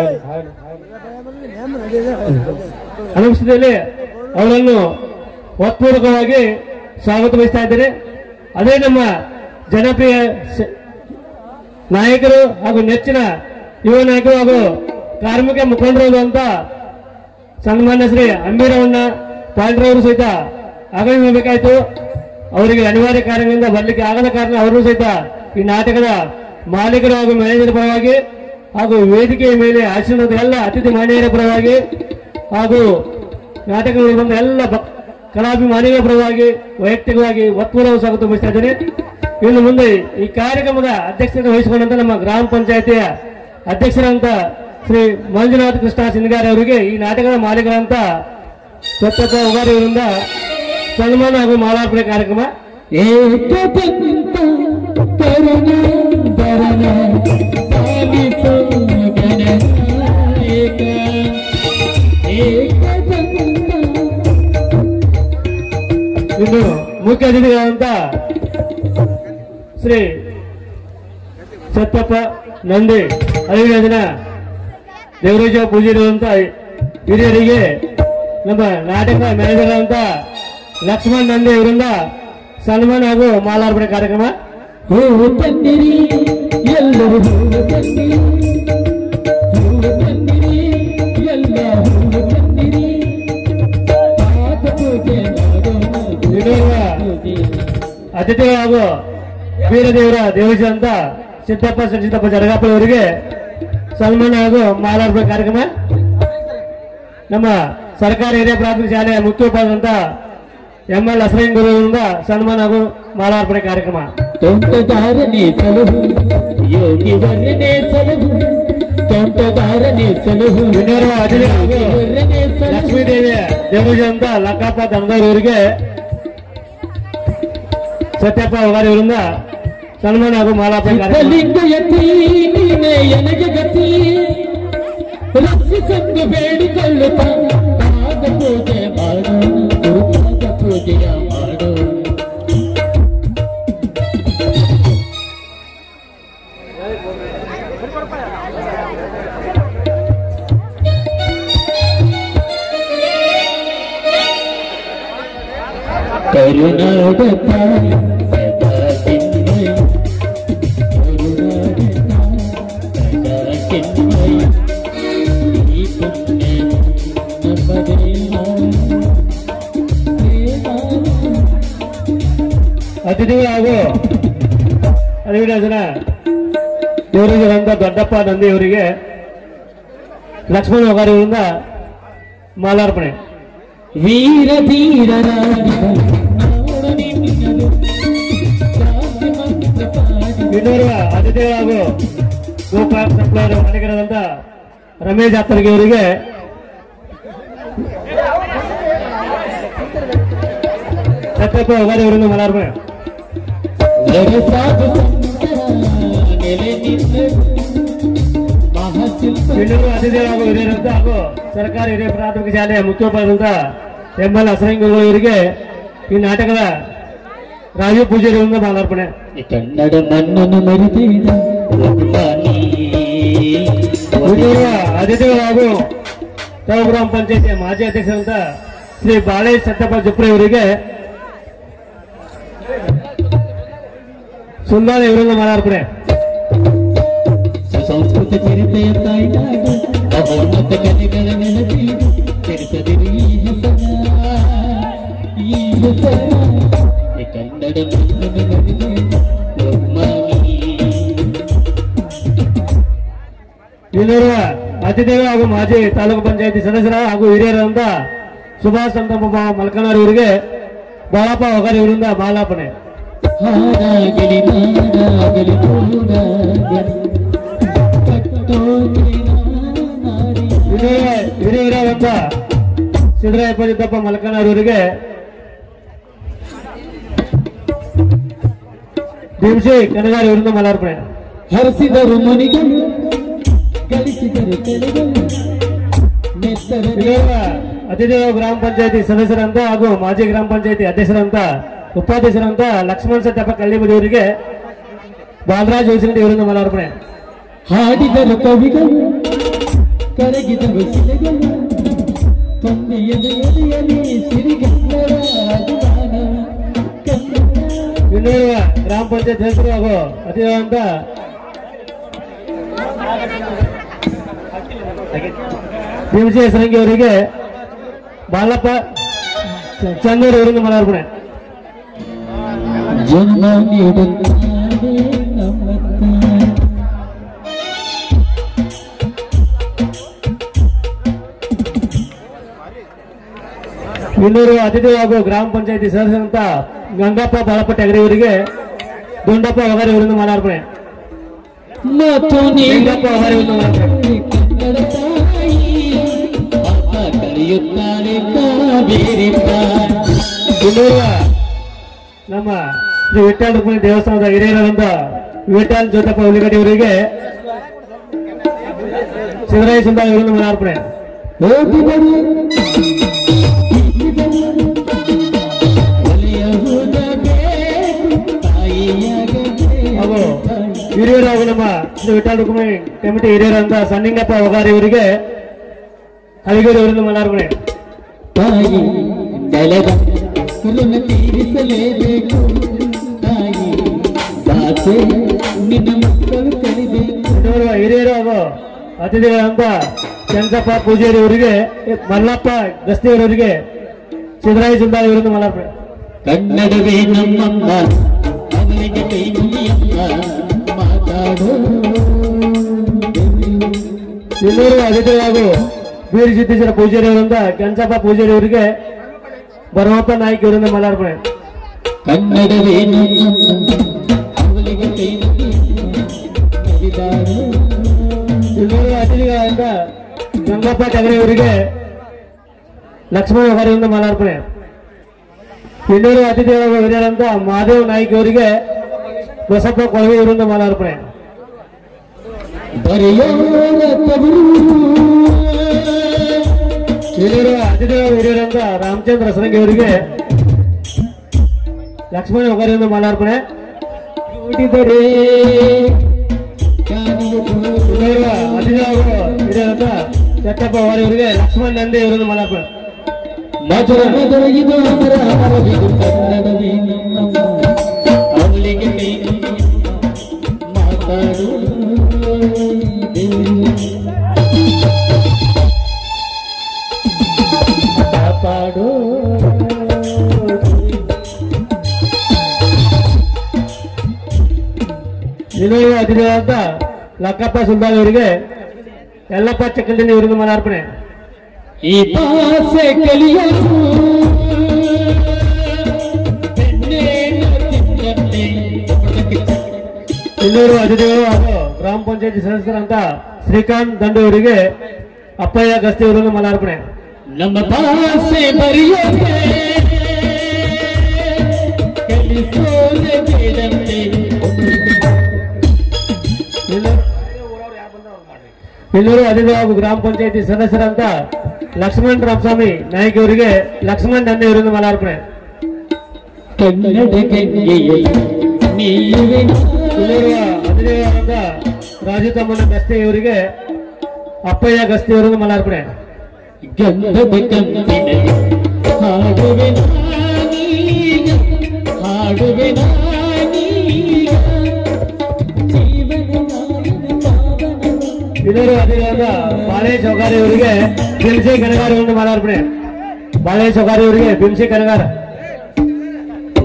ಅನುಪಸ್ಥಿತಿಯಲ್ಲಿ ಅವರನ್ನು ಒತ್ಪೂರ್ವಕವಾಗಿ ಸ್ವಾಗತ ಬಯಸ್ತಾ ಇದ್ದೇನೆ ಅದೇ ನಮ್ಮ ಜನಪ್ರಿಯ ಸ- ನಾಯಕರು ಹಾಗೂ ನೆಚ್ಚಿನ ಯುವ ನಾಯಕರು ಹಾಗೂ ಕಾರ್ಮಿಕ ಮುಖಂಡರು ಅಂತ ಸನ್ಮಾನ್ಯ ಶ್ರೀ ಅಂಬೀರವಣ್ಣ ಪಾಂಡ್ರವರು ಸಹಿತ ಆಗಮಿಸಬೇಕಾಯಿತು ಅವರಿಗೆ ಅನಿವಾರ್ಯ ಕಾರಣದಿಂದ ಬರಲಿಕ್ಕೆ ಆಗದ ಕಾರಣ ಅವರು ಸಹಿತ ಈ ನಾಟಕದ ಮಾಲೀಕರು ಹಾಗೂ ಮ್ಯಾನೇಜರ್ ಪರವಾಗಿ ಹಾಗೂ ವೇದಿಕೆಯ ಮೇಲೆ ಆಶೀರ್ವಾದ ಎಲ್ಲ ಅತಿಥಿ ಮಾನ್ಯರ ಪರವಾಗಿ ಹಾಗೂ ನಾಟಕಗಳು ಬಂದ ಎಲ್ಲ ಭಕ್- ಕಲಾಭಿಮಾನಿಗಳ ಪರವಾಗಿ ವೈಯಕ್ತಿಕವಾಗಿ ಒತ್ತುವರ ಸ್ವಾಗತ ಬಯಸ್ತಾ ಇದ್ದೇನೆ ಇನ್ನು ಮುಂದೆ ಈ ಕಾರ್ಯಕ್ರಮದ ಅಧ್ಯಕ್ಷತೆ ವಹಿಸಿಕೊಂಡಂತ ನಮ್ಮ ಗ್ರಾಮ ಪಂಚಾಯತಿಯ ಅಧ್ಯಕ್ಷರಂತ ಶ್ರೀ ಮಂಜುನಾಥ್ ಕೃಷ್ಣ ಸಿಂಗಾರಿ ಅವರಿಗೆ ಈ ನಾಟಕದ ಮಾಲೀಕರಂತ ಸ್ವಚ್ಛತ ಉಗಾರಿ ಅವರಿಂದ ಸನ್ಮಾನ ಹಾಗೂ ಮಾಲಾರ್ಪಣೆ ಕಾರ್ಯಕ್ರಮ ಏಕದಂತ ಕರುಣಾಂಬರನ ಪಾಲಿಸೋ ಗಣನಾಯಕ. ಏಕದಂತ ಇನ್ನು ಮುಖ್ಯ ಅತಿಥಿಗಳಂತ ಶ್ರೀ ಸತ್ತಪ್ಪ ನಂದಿ ಅಭಿನಂದನ ದೇವರಾಜ ಪೂಜಾರಿಗಳಂತ ಹಿರಿಯರಿಗೆ ನಮ್ಮ ನಾಟಕ ಮ್ಯಾನೇಜರ್ ಅಂತ ಲಕ್ಷ್ಮಣ್ ನಂದಿ ಅವರಿಂದ ಸನ್ಮಾನ ಹಾಗೂ ಮಾಲಾರ್ಪಣೆ ಕಾರ್ಯಕ್ರಮ ಹೂವು ತಂದಿರಿ ಎಲ್ಲರೂ ಹೂವು ತಂದಿರಿ ಹೂವು ತಂದಿರಿ ಎಲ್ಲ ಹೂವು ತಂದಿರಿ ಪಾದ ಪೂಜೆ ಮಾಡೋಣ ಇಡುವ ಪೂಜೆ ಅತಿಥಿಗಳು ಹಾಗೂ ವೀರದೇವರ ದೇವಜ ಅಂತ ಸಿದ್ದಪ್ಪ ಸಿದ್ದಪ್ಪ ಜಡಗಾಪುರ ಅವರಿಗೆ ಸನ್ಮಾನ ಹಾಗೂ ಮಾಲಾರ್ಪಣೆ ಕಾರ್ಯಕ್ರಮ ನಮ್ಮ ಸರ್ಕಾರಿ ಹಿರಿಯ ಪ್ರಾಥಮಿಕ ಶಾಲೆಯ ಮುಖ್ಯೋಪಾಧ್ಯಾಯಂತ ಎಂ ಎಲ್ ಅಸರಂಗ್ ಗುರುವಿನಿಂದ ಸನ್ಮಾನ ಹಾಗೂ ಮಾಲಾರ್ಪಣೆ ಕಾರ್ಯಕ್ರಮ ತೋಟಗಾರನೇ ಸಲಹು ಯೋಗಿ ವರ್ಣನೆ ಸಲಹು ತೋಟಗಾರನೇ ಸಲಹು ಇನ್ನೋರ್ವ ಅತಿಥಿ ಹಾಗೂ ವರ್ಣನೆ ಸಲಹು ಲಕ್ಷ್ಮೀದೇವಿಯ ದೇವಜ ಅಂತ ಲಕ್ಕಪ್ಪ ಧನದವ್ರ ಇವರಿಗೆ ಸತ್ಯಪ್ಪ ಹೊಗಾರಿ ಅವರಿಂದ ಸನ್ಮಾನ ಹಾಗೂ ಮಾಲಾರ್ಪಣೆ ಕಾರ್ಯಕ್ರಮ ಲಿಂಗ ಯತಿ ನೀನೆ ಎನಗೆ ಗತಿ ರಕ್ಷಿಸಂದು ಬೇಡಿಕೊಳ್ಳುತ್ತ ಪಾದ ಪೂಜೆ ಮಾಡು ಗುರುಪಾದ ಪೂಜೆಯ ಮಾಡು ಕರುನಾಡ ತಾಯಿ ಸದಾ ಚಿನ್ಮಯ ಕರುನಾಡ ತಾಯಿ ಸದಾ ಚಿನ್ಮಯ ಈ ಪುಣ್ಯ ನಮ್ಮದೇನ ಅತಿಥಿಗಳು ಹಾಗೂ ಅರಿವಿನ ಜನ ದೇವರಿಗೆಂತ ದೊಡ್ಡಪ್ಪ ನಂದಿ ಅವರಿಗೆ ಲಕ್ಷ್ಮಣ ಹೊಗಾರಿ ಅವರಿಂದ ಮಾಲಾರ್ಪಣೆ ವೀರ ಧೀರರಾಗಿದ ನೋಡನೆ ನಿನ್ನದು ಕ್ರಾಂತಿ ಮಂತ್ರ ಪಾಡಿ ಇನ್ನೋರ್ವ ಅತಿಥಿಗಳು ಹಾಗೂ ಗೋಪಾಲ್ ಸಪ್ಲೈಯರ್ ಮಾಲೀಕರಾದಂತ ರಮೇಶ್ ಆತ್ತರ್ಗೆ ಅವರಿಗೆ ಸತ್ಯಪ್ಪ ಹೊಗಾರಿ ಅವರಿಂದ ಮಾಲಾರ್ಪಣೆ ಸಾಧು ಸಂತರ ನೆಲೆ ನಿನ್ನದು ಮಹಾಶಿಲ್ಪ ಇನ್ನೂರು ಅತಿಥಿಗಳು ಹಾಗೂ ಹಿರಿಯರಂತ ಹಾಗೂ ಸರ್ಕಾರಿ ಹಿರಿಯ ಪ್ರಾಥಮಿಕ ಶಾಲೆಯ ಮುಖ್ಯೋಪಾಧ್ಯಾಯರಂತ ಎಂ ಎಲ್ ಅಸರಂಗಗಳು ಇವರಿಗೆ ಈ ನಾಟಕದ ರಾಜೀವ್ ಪೂಜಾರಿಯಿಂದ ಮಾಲಾರ್ಪಣೆ ಕನ್ನಡ ಮಣ್ಣನ್ನು ಮರಿತೀನ ಅಭಿಮಾನಿ ಇನ್ನೂರು ಅತಿಥಿಗಳು ಹಾಗೂ ತಾವು ಗ್ರಾಮ ಪಂಚಾಯತಿಯ ಮಾಜಿ ಅಧ್ಯಕ್ಷರಂತ ಶ್ರೀ ಬಾಳೆ ಸತ್ಯಪ್ಪ ಜುಪ್ರೆ ಅವರಿಗೆ ಸುಂದಾನ ಇವರಿಂದ ಮಾಲಾರ್ಪಣೆ ಸಂಸ್ಕೃತ ಚರಿತೆಯ ತಾಯ್ನಾಡು ಮಹೋನ್ನತ ಕಲೆಗಳ ನೆನಪಿ ಚರಿಸದಿರಿ ಈ ಹೆಸರ ಈ ತೀರಿಸರ ಈ ಕನ್ನಡ ಮಣ್ಣನ್ನು ಮರಿಬೇಡ ಲೋಕಮಾನಿ ಇಲ್ಲಿರುವ ಅತಿಥಿಗಳು ಹಾಗೂ ಮಾಜಿ ತಾಲೂಕು ಪಂಚಾಯತಿ ಸದಸ್ಯರ ಹಾಗೂ ಹಿರಿಯರಾದಂತ ಸುಭಾಷ್ ಚಂದ್ರಪ್ಪ ಮಲ್ಕನಾರ್ ಇವರಿಗೆ ಬಾಳಪ್ಪ ಹೊಗರ್ ಇವರಿಂದ ಬಾಲಾಪಣೆ ಹಾಡಾಗಲಿ ನಾಡಾಗಲಿ ಕೂಡಾಗಲಿ ಕಟ್ಟೋಕೆ ನಾಡಿ ಇಲ್ಲಿರುವ ಹಿರಿಯರಾದಂತ ಸಿದ್ದರಾಯಪ್ಪ ಸಿದ್ದಪ್ಪ ಮಲ್ಕನಾರ್ ಇವರಿಗೆ ಭೀಮಸಿ ಕನಗಾರ್ ಇವರಿಂದ ಮಾಲಾರ್ಪಣೆ ಹರಿಸಿದರು ಮನಿಗಳು ಗಳಿಸಿದರು ತಲೆಗಳು ನೆತ್ತರದೆ ಇಲ್ಲಿರುವ ಅತಿಥಿಗಳು ಗ್ರಾಮ ಪಂಚಾಯತಿ ಸದಸ್ಯರಂತ ಹಾಗೂ ಮಾಜಿ ಗ್ರಾಮ ಪಂಚಾಯತಿ ಅಧ್ಯಕ್ಷರಂತ ಉಪಾಧ್ಯಕ್ಷರಂತ ಲಕ್ಷ್ಮಣ್ ಸತ್ಯಪ್ಪ ಕಲ್ಲಿಬದಿ ಅವರಿಗೆ ಬಾಲರಾಜ್ ಉಳಿಸಿಂಡಿ ಇವರಿಂದ ಮಾಲಾರ್ಪಣೆ ಹಾಡಿದರು ಕವಿಗಳು ಕರಗಿದರು ಶಿಲೆಗಳು ತೊಂದೆಯದ ಎದೆಯಲ್ಲಿ ಸಿರಿಗನ್ನಡ ಅಭಿಮಾನ ಕನ್ನಡ ಇನ್ನುಳಿದ ಗ್ರಾಮ ಪಂಚಾಯತ್ ಸದಸ್ಯರು ಹಾಗೂ ಅತಿಥಿಗಳಂತ ಭೀಮಸಿ ಹೆಸರಂಗಿ ಅವರಿಗೆ ಬಾಲಪ್ಪ ಚ- ಚಂದೂರು ಇವರಿಂದ ಮಾಲಾರ್ಪಣೆ ಜನ್ಮ ನೀಡುತ್ತಾರೆ ನಮ್ಮ ತಾಯಿ. ಇನ್ನೂರು ಅತಿಥಿ ಹಾಗೂ ಗ್ರಾಮ ಪಂಚಾಯತಿ ಸದಸ್ಯರಂತ ಗಂಗಪ್ಪ ಬಾಳಪ್ಪ ಟಗರಿ ಇವರಿಗೆ ದುಂಡಪ್ಪ ಹೊಗರಿ ಇವರಿಂದ ಮಾಲಾರ್ಪಣೆ ಮತ್ತು ಲಿಂಗಪ್ಪ ಅವರ ಒಂದು ಮಾತು. ಕನ್ನಡ ತಾಯಿ ಅಪ್ಪ ಕರೆಯುತ್ತಾಳೆ ಕಾವೇರಿ ತಾಯಿ. ಇನ್ನೂರ ನಮ್ಮ ಶ್ರೀ ವಿಠ್ಠಲ ರುಕ್ಮಿಣಿ ದೇವಸ್ಥಾನದ ಹಿರಿಯರಾದಂತ ವಿಠ್ಠಲ್ ಜೋತಪ್ಪ ಹುಲಿಗಡ್ಡಿ ಅವರಿಗೆ ಸಿದ್ದರಾಯ ಸುಂದರ ಇವರಿಂದ ಮಾಲಾರ್ಪಣೆ ಓದಿದರು ಒಲೆಯಹುದಬೇಕು ತಾಯಿಯಾಗಬೇಕು ಹಾಗೂ ಹಿರಿಯರು ಹಾಗೂ ನಮ್ಮ ಶ್ರೀ ವಿಠ್ಠಲ ರುಕ್ಮಿಣಿ ಕಮಿಟಿ ಹಿರಿಯರಾದಂತ ಸಣ್ಣಿಂಗಪ್ಪ ಹೊಗಾರಿ ಇವರಿಗೆ ಹಲಿಗೇರಿ ಅವರಿಂದ ಮಾಲಾರ್ಪಣೆ ತಾಯಿ ನೆಲದ ಋಣ ತೀರಿಸಲೇಬೇಕು ತಾಯಿ ದಾಸೆ ನಿನ್ನ ಮಕ್ಕಳು ಕಲಿಬೇಕು ಇನ್ನೂರು ಹಿರಿಯರು ಹಾಗೂ ಅತಿಥಿಗಳಂತ ಚಂಚಪ್ಪ ಪೂಜಾರಿ ಅವರಿಗೆ ಮಲ್ಲಪ್ಪ ಗಸ್ತಿಯವರವರಿಗೆ ಸಿದ್ದರಾಯ ಸುಂದರ ಇವರಿಂದ ಮಾಲಾರ್ಪಣೆ ಕನ್ನಡವೇ ನಮ್ಮಮ್ಮ ಅವನಿಗೆ ಕೈ ಮುಗಿಯಮ್ಮ ಮಾತಾಡೋ ಇನ್ನೂರು ಅತಿಥಿಗಳು ಹಾಗೂ ವೀರ ಸಿದ್ದೇಶ್ವರ ಪೂಜಾರಿ ಅವರಿಂದ ಕೆಂಚಪ್ಪ ಪೂಜಾರಿ ಅವರಿಗೆ ಭರಮಪ್ಪ ನಾಯ್ಕ ಇವರಿಂದ ಮಾಲಾರ್ಪಣೆ ಕನ್ನಡವೇ ನಮ್ಮಮ್ಮ ಅವನಿಗೆ ಕೈ ಮುಗಿಯಮ್ಮ ಕವಿದಾಡೋ ಇನ್ನೂರು ಅತಿಥಿಗಳಾದ ಗಂಗಪ್ಪ ಟಗರಿ ಅವರಿಗೆ ಲಕ್ಷ್ಮಣ ಅವರಿಂದ ಮಾಲಾರ್ಪಣೆ ಇನ್ನೂರು ಅತಿಥಿಗಳು ಹಿರಿಯರಂತ ಮಹಾದೇವ್ ನಾಯ್ಕ ಅವರಿಗೆ ಬಸಪ್ಪ ಕೊಳವೆ ಇವರಿಂದ ಮಾಲಾರ್ಪಣೆ ಬರೆಯೋರ ತವರು ಹಿರಿಯರು ಅತಿಥಿಗಳು ಹಿರಿಯರಂತ ರಾಮಚಂದ್ರ ಸರಂಗಿ ಅವರಿಗೆ ಲಕ್ಷ್ಮಣ ಅವರಿಂದ ಮಾಲಾರ್ಪಣೆ ನುಡಿದರೆ ಕಾಣಿಯುವುದು ಇನ್ನೂರು ಅತಿಥಿಗಳು ಹಿರಿಯರಂತ ಚಟ್ಟಪ್ಪ ಅವರಿಗೆ ಲಕ್ಷ್ಮಣ ನಂದಿ ಇವರಿಂದ ಮಾಲಾರ್ಪಣೆ ಮಧುರ ಮಧುರ ಇದು ಅಮರ ಅಮರವಿದು ಕನ್ನಡವೇ ನಮ್ಮಮ್ಮ ಅವಳಿಗೆ ಕೈ ಮುಗಿಯಮ್ಮ ಮಾತಾಡು ಕಾಪಾಡು ಇನ್ನೂರು ಅತಿಥಿಗಳಾದ ಲಕ್ಕಪ್ಪ ಸುಲ್ತಾನ್ ಅವರಿಗೆ ಯಲ್ಲಪ್ಪ ಚಕ್ಕಲ್ದಿನಿ ಇವರಿಂದ ಮಾಲಾರ್ಪಣೆ ಈ ಭಾಷೆ ಕಲಿಯಲು ಬೆಣ್ಣೆನ ತಿನ್ನನ್ನೇ ಇನ್ನೂರು ಅತಿಥಿಗಳು ಹಾಗೂ ಗ್ರಾಮ ಪಂಚಾಯತಿ ಸದಸ್ಯರಂತ ಶ್ರೀಕಾಂತ್ ದಂಡು ಅವರಿಗೆ ಅಪ್ಪಯ್ಯ ಗಸ್ತಿ ಅವರಿಂದ ಮಾಲಾರ್ಪಣೆ ನಮ್ಮ ಭಾಷೆ ಬರೆಯೋಕೆ ಕಲಿಸೋದೆ ಬೇಡಂತೆ ಇನ್ನು- ಇನ್ನೂರು ಅತಿಥಿ ಹಾಗೂ ಗ್ರಾಮ ಪಂಚಾಯತಿ ಸದಸ್ಯರಂತ ಲಕ್ಷ್ಮಣ್ ರಾಮಸ್ವಾಮಿ ನಾಯ್ಕ ಅವರಿಗೆ ಲಕ್ಷ್ಮಣ್ ದಂಡೆ ಇವರಿಂದ ಮಾಲಾರ್ಪಣೆ ಕನ್ನಡ ಗಂಗೆಯಲ್ಲಿ ನೀವೇ ಇಲ್ಲಿರುವ ಅತಿಥಿಗಳಾದ ರಾಜು ತಮ್ಮನ ಗಸ್ತಿ ಇವರಿಗೆ ಅಪ್ಪಯ್ಯ ಗಸ್ತಿ ಅವರಿಂದ ಮಾಲಾರ್ಪಣೆ ಗಂಧದ ಕಂಪಿನಲ್ಲಿ ಹಾಡುವೆ ನಾನೀಗ ಹಾಡುವೆ ನಾನೀಗ ಜೀವನ ನಾಯನ ಪಾವನ ಇನ್ನೂರು ಅತಿಥಿಗಳಾದ ಬಾಳೆ ಚೌಕಾರಿ ಅವರಿಗೆ ಬಿಂಸಿ ಕನಗಾರ ಇವರಿಂದ ಮಾಲಾರ್ಪಣೆ ಬಾಳೆ ಚೌಕಾರಿ ಅವರಿಗೆ ಬಿಂಸಿ ಕನಗಾರ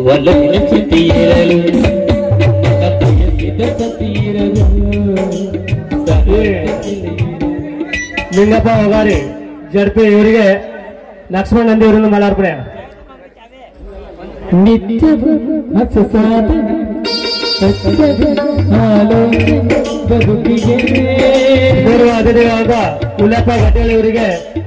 ಒಲವಿನ ಚಿತಿಯಿರಲು ಮನ ಬಯಸಿದ ಸತಿಯಿರಲು ಲಿಂಗಪ್ಪ ಹೋಗಾರಿ ಜಡ್ಪಿ ಇವರಿಗೆ ಲಕ್ಷ್ಮಣ್ ನಂದಿ ಇವರನ್ನು ಮಾಲಾರ್ಪಣೆ ನಿತ್ಯ ಹೊಸ ಸಾಧನೆ ಸತ್ಯದ ಆಲೋಚನೆ ಬದುಕಿಗೆ ಗೌರವ ಅತಿಥಿಗಳಾದ ಉಲ್ಲಪ್ಪ ಗಟ್ಟೇಳಿ ಇವರಿಗೆ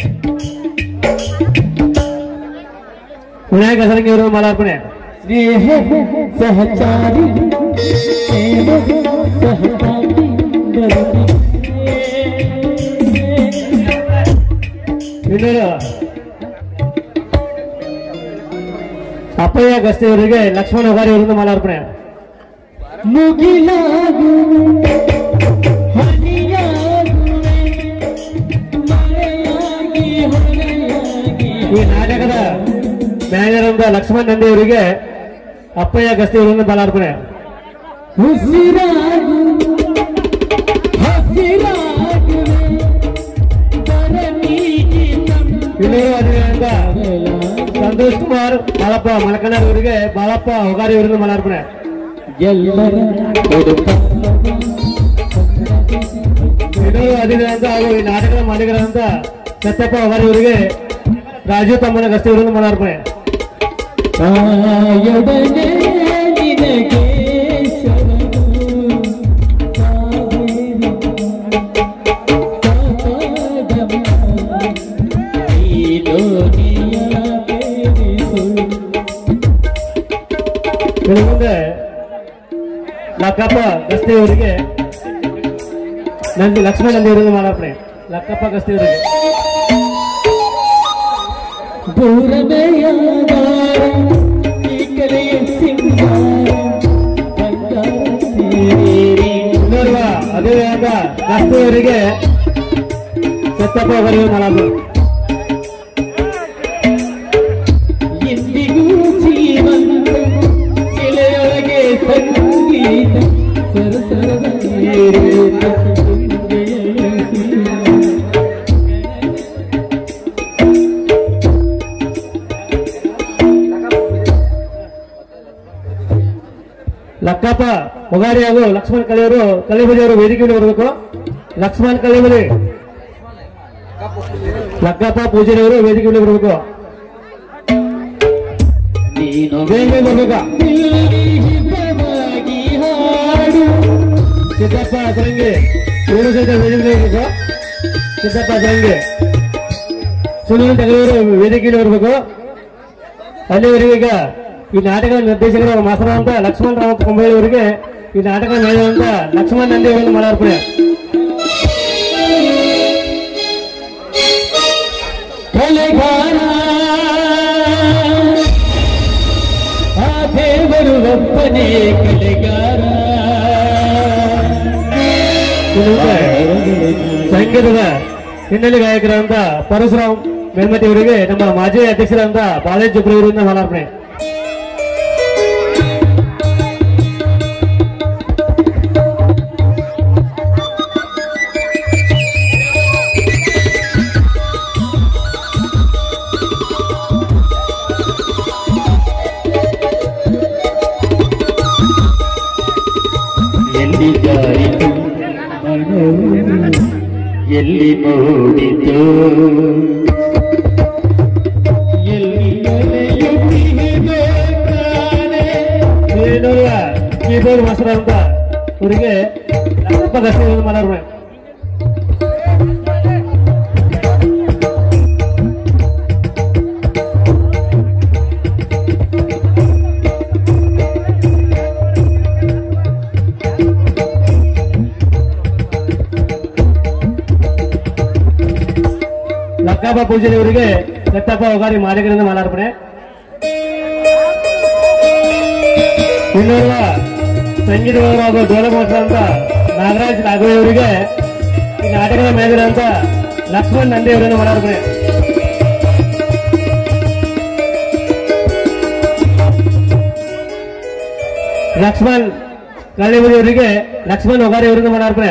ವಿನಾಯಕ ಸರಂಗಿ ಇವರು ಮಾಲಾರ್ಪಣೆ ಸ್ನೇಹ ಸಹಚಾರಿ ಪ್ರೇಮ ಸಹಪಾಠಿ ಬದುಕಿಗೆ ಇನ್ನೂರು ಅಪ್ಪಯ್ಯ ಗಸ್ತಿ ಇವರಿಗೆ ಲಕ್ಷ್ಮಣ ಹೋಗಾರಿ ಇವರಿಂದ ಮಾಲಾರ್ಪಣೆ ಮುಗಿಲಾಗು ಹನಿಯಾಗುವೆ ಮಳೆಯಾಗಿ ಹೊಳೆಯಾಗಿ ಈ ನಾಟಕದ ಮ್ಯಾನೇಜರ್ ಅಂತ ಲಕ್ಷ್ಮಣ್ ನಂದಿ ಅವರಿಗೆ ಅಪ್ಪಯ್ಯ ಗಸ್ತಿ ಇವರಿಂದ ಮಾಲಾರ್ಪಣೆ ಉಸಿರಾಗು ಹಸಿರಾಗುವೆ ಧರಣಿಗೆ ಇನ್ನೂರು ಅಧಿಕಾರಿಯಿಂದ ಸಂತೋಷ್ ಕುಮಾರ್ ಬಾಳಪ್ಪ ಮಲಕಣ್ಣ ಅವರಿಗೆ ಬಾಳಪ್ಪ ಹೋಗಾರಿ ಇವರಿಂದ ಮಾಲಾರ್ಪಣೆ ಎಲ್ಲರ ಉಡುಪ ಇನ್ನೂರು ಅಧಿಕಾರಿಯಿಂದ ಹಾಗೂ ಈ ನಾಟಕದ ಮಾಲೀಕರಾದಂತ ಸತ್ಯಪ್ಪ ಹೋಗಾರಿ ಅವರಿಗೆ ರಾಜೀವ್ ತಮ್ಮನ ಗಸ್ತಿ ಇವರಿಂದ ಮಾಲಾರ್ಪಣೆ ತಾಯೊಡನೆ ನಿನಗೆ ಶರಣು ಕಾವೇರಿ ಕಾಪಾಡಮ್ಮ ಈ ಲೋನಿಯ ಬೇರಿಸು ಇನ್ನು ಮುಂದೆ ಲಕ್ಕಪ್ಪ ಗಸ್ತಿ ಅವರಿಗೆ ನಂದಿ ಲಕ್ಷ್ಮಣ ನಂದಿ ಅವರಿಂದ ಮಾಲಾರ್ಪಣೆ ಲಕ್ಕಪ್ಪ ಗಸ್ತಿ ಅವರಿಗೆ ಪೂರನೆಯಾದಾರ ಈ ಕಲೆಯ ಸಿಂಗಾರ ಬಂಗಾರ ಸೇರಿ ಇನ್ನೋರ್ವ ಅಧಿಕಾರಿಯಾದ ಗಸ್ತಿ ಅವರಿಗೆ ಸತ್ಯಪ್ಪ ಅವರಿಗೆ ಮಾಲಾರ್ಪಣೆ ಎಂದಿಗೂ ಜೀವಂತ ಕೆಳೆಯೊಳಗೆ ಸಂಗೀತ ಸರಸರದ ಏರೇತ ತುಂಗೆಯಲಿಸಿ. ಲಕ್ಕಪ್ಪ ಹೊಗಾರಿ ಹಾಗೂ ಲಕ್ಷ್ಮಣ್ ಕಳಿಯವರು ಕಲಿಬಲಿ ಅವರು ವೇದಿಕೆಯಲ್ಲಿ ಬರಬೇಕು ಲಕ್ಷ್ಮಣ್ ಕಲಿಬಲಿ ಲಕ್ಕಪ್ಪ ಪೂಜಾರಿಯವರು ವೇದಿಕೆಯಲ್ಲಿ ಬರಬೇಕು ನೀನು ಬೇಗ ಬೇಗ ಬರ್ಬೇಕಾ ಇಲ್ಲಿ ಹಿತವಾಗಿ ಹಾಡು ಸಿದ್ದಪ್ಪ ಸರಂಗಿ ಇವರು ಸಹಿತ ವೇದಿಕೆಯಲ್ಲಿ ಬರಬೇಕು ಸಿದ್ದಪ್ಪ ಸರಂಗಿ ಸುನಿಲ್ ತಗಲಿಯವರು ವೇದಿಕೆಯಲ್ಲಿ ಬರಬೇಕು ಅಲ್ಲಿವರೆಗೆ ಈಗ ಈ ನಾಟಕದ ನಿರ್ದೇಶಕರು ಮಾಸರ ಅಂತ ಲಕ್ಷ್ಮಣ್ ರಾವ್ ಕೊಂಬಳಿ ಅವರಿಗೆ ಈ ನಾಟಕ ನಡೆಯುವಂತ ಲಕ್ಷ್ಮಣ್ ನಂದಿ ಅವರನ್ನು ಮಾಲಾರ್ಪಣೆ ಕಲೆಗಾರ ಆ ದೇವರು ಒಬ್ಬನೇ ಕಲೆಗಾರ ಇನ್ನು ಮುಂದೆ ಸಂಗೀತದ ಹಿನ್ನೆಲೆ ಗಾಯಕರಾದಂತ ಪರಶುರಾಮ್ ಮೇಲ್ಮತಿ ಅವರಿಗೆ ನಮ್ಮ ಮಾಜಿ ಅಧ್ಯಕ್ಷರಾದಂತ ಬಾಲೇಜ್ ಜುಬ್ರಿ ಅವರಿಂದ ಮಾಲಾರ್ಪಣೆ ಎಲ್ಲಿ ಜಾರಿತು ಮನವು ಎಲ್ಲಿ ಮೂಡಿತು ಎಲ್ಲಿ ಅಲೆಯುತ್ತಿದೆ ಪ್ರಾಣೆ ಇನ್ನೂರ ಕೀಬೋರ್ಡ್ ಮಾಸ್ಟರ್ ಅಂತ ಅವರಿಗೆ ಲಕ್ಕಪ್ಪ ದರ್ಶನ ಮಾಲಾರ್ಪಣೆ ಲಕ್ಕಪ್ಪ ಪೂಜಾರಿ ಅವರಿಗೆ ದತ್ತಪ್ಪ ಹೋಗಾರಿ ಮಾಲೀಕರಿಂದ ಮಾಲಾರ್ಪಣೆ ಇನ್ನೋರ್ವ ಸಂಗೀತಗಾರರು ಹಾಗೂ ಡೋಲ ಮಾಸ್ಟರ್ ಅಂತ ನಾಗರಾಜ್ ನಾಗವೇ ಅವರಿಗೆ ಈ ನಾಟಕದ ಮೇಲಿನ ಅಂತ ಲಕ್ಷ್ಮಣ್ ನಂದಿ ಅವರನ್ನು ಮಾಲಾರ್ಪಣೆ ಲಕ್ಷ್ಮಣ್ ಕಳ್ಳಿಬುಡಿ ಅವರಿಗೆ ಲಕ್ಷ್ಮಣ್ ಹೊಗಾರಿ ಅವರಿಂದ ಮಾಲಾರ್ಪಣೆ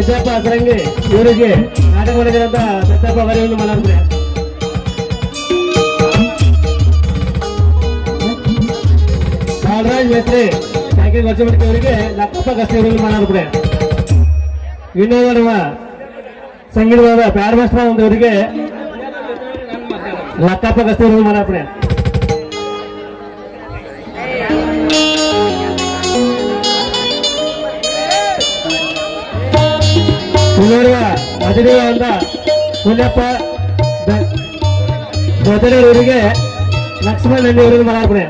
ಸಿದ್ದಪ್ಪ ಹಸರಂಗಿ ಇವರಿಗೆ ನಾಟಕ ಮಾಡಿದಂತ ಸಿದ್ದಪ್ಪ ಅವರಿಗೊಂದು ಮನಾರ್ಪಣೆ ಬಾಲರಾಜ್ ಮೇಸ್ತ್ರಿ ಸೈಕಲ್ ವರ್ಷ ಅವರಿಗೆ ಲಕ್ಕಪ್ಪ ಗಸ್ತಿ ಇವರಿಗೆ ಮನಾರ್ಪಣೆ ಇನ್ನೊಬ್ಬ ನಮ್ಮ ಸಂಗೀತವಾದ ಪ್ಯಾಡ್ ಮಾಸ್ಟರ್ ಅವರಿಗೆ ಲಕ್ಕಪ್ಪ ಗಸ್ತಿ ಇವರಿಗೆ ಮನಾರ್ಪಣೆ ಇನ್ನೋರ್ವ ಮದುವೆ ಅಂತ ಹುಲ್ಲಪ್ಪ ಮೊದಲವರಿಗೆ ಲಕ್ಷ್ಮಣ ನಂದಿ ಅವರಿಗೆ ಮನಾರ್ಪಣೆ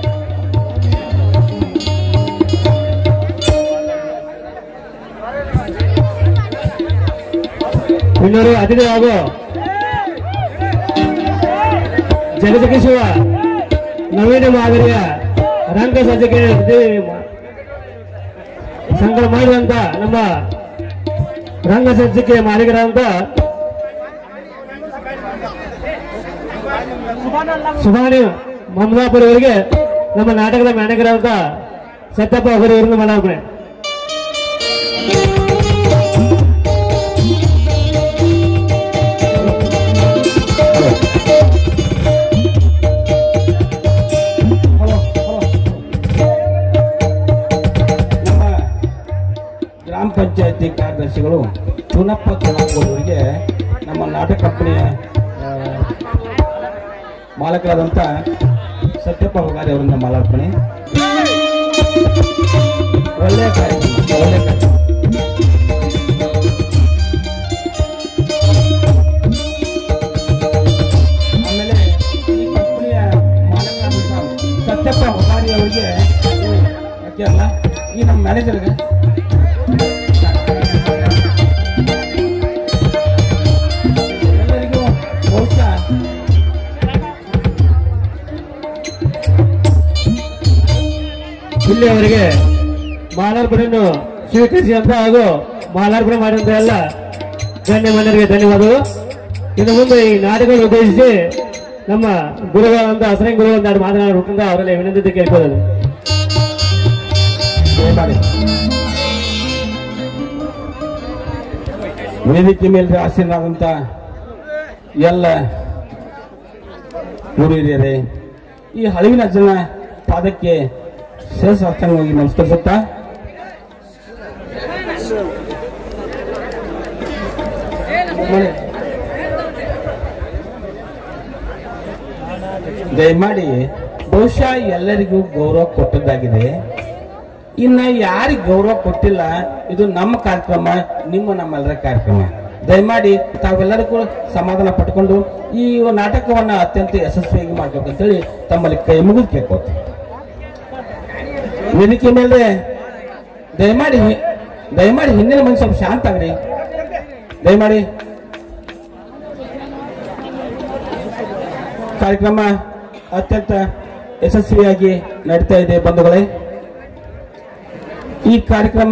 ಇನ್ನೂರು ಅತಿಥಿ ಹಾಗೂ ಜಗಜಗೇಶ್ವರ ನವೀನ ಮಾದರಿಯ ರಂಗ ಸಜ್ಜಕ್ಕೆ ಸಂಗ್ರಹ ಮಾಡಿದಂತ ನಮ್ಮ ರಂಗ ಸಜ್ಜಕ್ಕೆ ಮಾಲೀಕರಾದಂತ ಸುಭಾನಿ ಮಮದಾಪುರ ಅವರಿಗೆ ನಮ್ಮ ನಾಟಕದ ಮ್ಯಾನೇಜರ್ ಆದಂತ ಸತ್ಯಪ್ಪ ಅವರು ಇವರಿಂದ ಮನಾರ್ಪಣೆ ನಮ್ಮ ಗ್ರಾಮ ಪಂಚಾಯತಿ ಕಾರ್ಯದರ್ಶಿಗಳು ಚುನಪ್ಪ ಚುನಾವಣೆಯವರಿಗೆ ನಮ್ಮ ನಾಟಕ ಕಂಪನಿಯ ಆ, ಮಾಲಕರಾದಂಥ ಸತ್ಯಪ್ಪ ಹೊಗಾರಿ ಅವರಿಂದ ಮಾಲಾರ್ಪಣೆ ಒಳ್ಳೆಯ ಕಾರ್ಯಕ್ರಮ ಒಳ್ಳೆಯ ಕಾರ್ಯಕ್ರಮ ಆಮೇಲೆ ಈ ಕಂಪನಿಯ ಮಾಲಕರಾದಂಥ ಸತ್ಯಪ್ಪ ಹೊಗಾರಿ ಅವರಿಗೆ ಯಾಕೆ ಅಲ್ಲ ಈ ನಮ್ಮ ಮ್ಯಾನೇಜರ್ಗೆ ಎಲ್ಲರಿಗೂ ಬಹುಶಃ ಇಲ್ಲಿ ಅವರಿಗೆ ಮಾಲಾರ್ಪಣೆಯನ್ನು ಸ್ವೀಕರಿಸಿ ಅಂತ ಹಾಗೂ ಮಾಲಾರ್ಪಣೆ ಮಾಡಿದಂತ ಎಲ್ಲ ಗಣ್ಯಮಾನ್ಯರಿಗೆ ಧನ್ಯವಾದಗಳು ಇನ್ನು ಮುಂದೆ ಈ ನಾಟಕವನ್ನು ಉದ್ದೇಶಿಸಿ ನಮ್ಮ ಗುರುಗಳಂತ ಹಸರಂಗ್ ಗುರು ಅಂತ ಮಾತನಾಡಬೇಕಂತ ಅವರಲ್ಲಿ ವಿನಂತಿ ಕೇಳ್ಕೊಳ್ಳೋದು ದಯಮಾಡಿ ವೇದಿಕೆ ಮೇಲೆ ಆಸೀನರಾದಂಥ ಎಲ್ಲ ಗುರು ಹಿರಿಯರೇ ಈ ಹಳವಿನ ಜನ ಪಾದಕ್ಕೆ ಶಿರಸಾಷ್ಟಾಂಗವಾಗಿ ನಮಸ್ಕರಿಸುತ್ತಾ ಮಾಡಿ. ದಯಮಾಡಿ ಬಹುಶಃ ಎಲ್ಲರಿಗೂ ಗೌರವ ಕೊಟ್ಟದ್ದಾಗಿದೆ ಇನ್ನ ಯಾರಿಗೆ ಗೌರವ ಕೊಟ್ಟಿಲ್ಲ ಇದು ನಮ್ಮ ಕಾರ್ಯಕ್ರಮ ನಿಮ್ಮ ನಮ್ಮೆಲ್ಲರ ಕಾರ್ಯಕ್ರಮ ದಯಮಾಡಿ ತಾವೆಲ್ಲರೂ ಕೂಡ ಸಮಾಧಾನ ಪಟ್ಕೊಂಡು ಈ ನಾಟಕವನ್ನ ಅತ್ಯಂತ ಯಶಸ್ವಿಯಾಗಿ ಮಾಡ್ಬೇಕಂತೇಳಿ ತಮ್ಮಲ್ಲಿ ಕೈ ಮುಗಿದು ಕೇಳ್ಕೊತೀನಿ ವೇದಿಕೆ ಮೇಲೆ ದಯಮಾಡಿ ದಯಮಾಡಿ ಹಿಂದಿನ ಮನುಷ್ಯ ಸ್ವಲ್ಪ ಶಾಂತ ಆಗ್ರಿ ದಯಮಾಡಿ ಕಾರ್ಯಕ್ರಮ ಅತ್ಯಂತ ಯಶಸ್ವಿಯಾಗಿ ನಡೀತಾ ಇದೆ ಬಂಧುಗಳೇ ಈ ಕಾರ್ಯಕ್ರಮ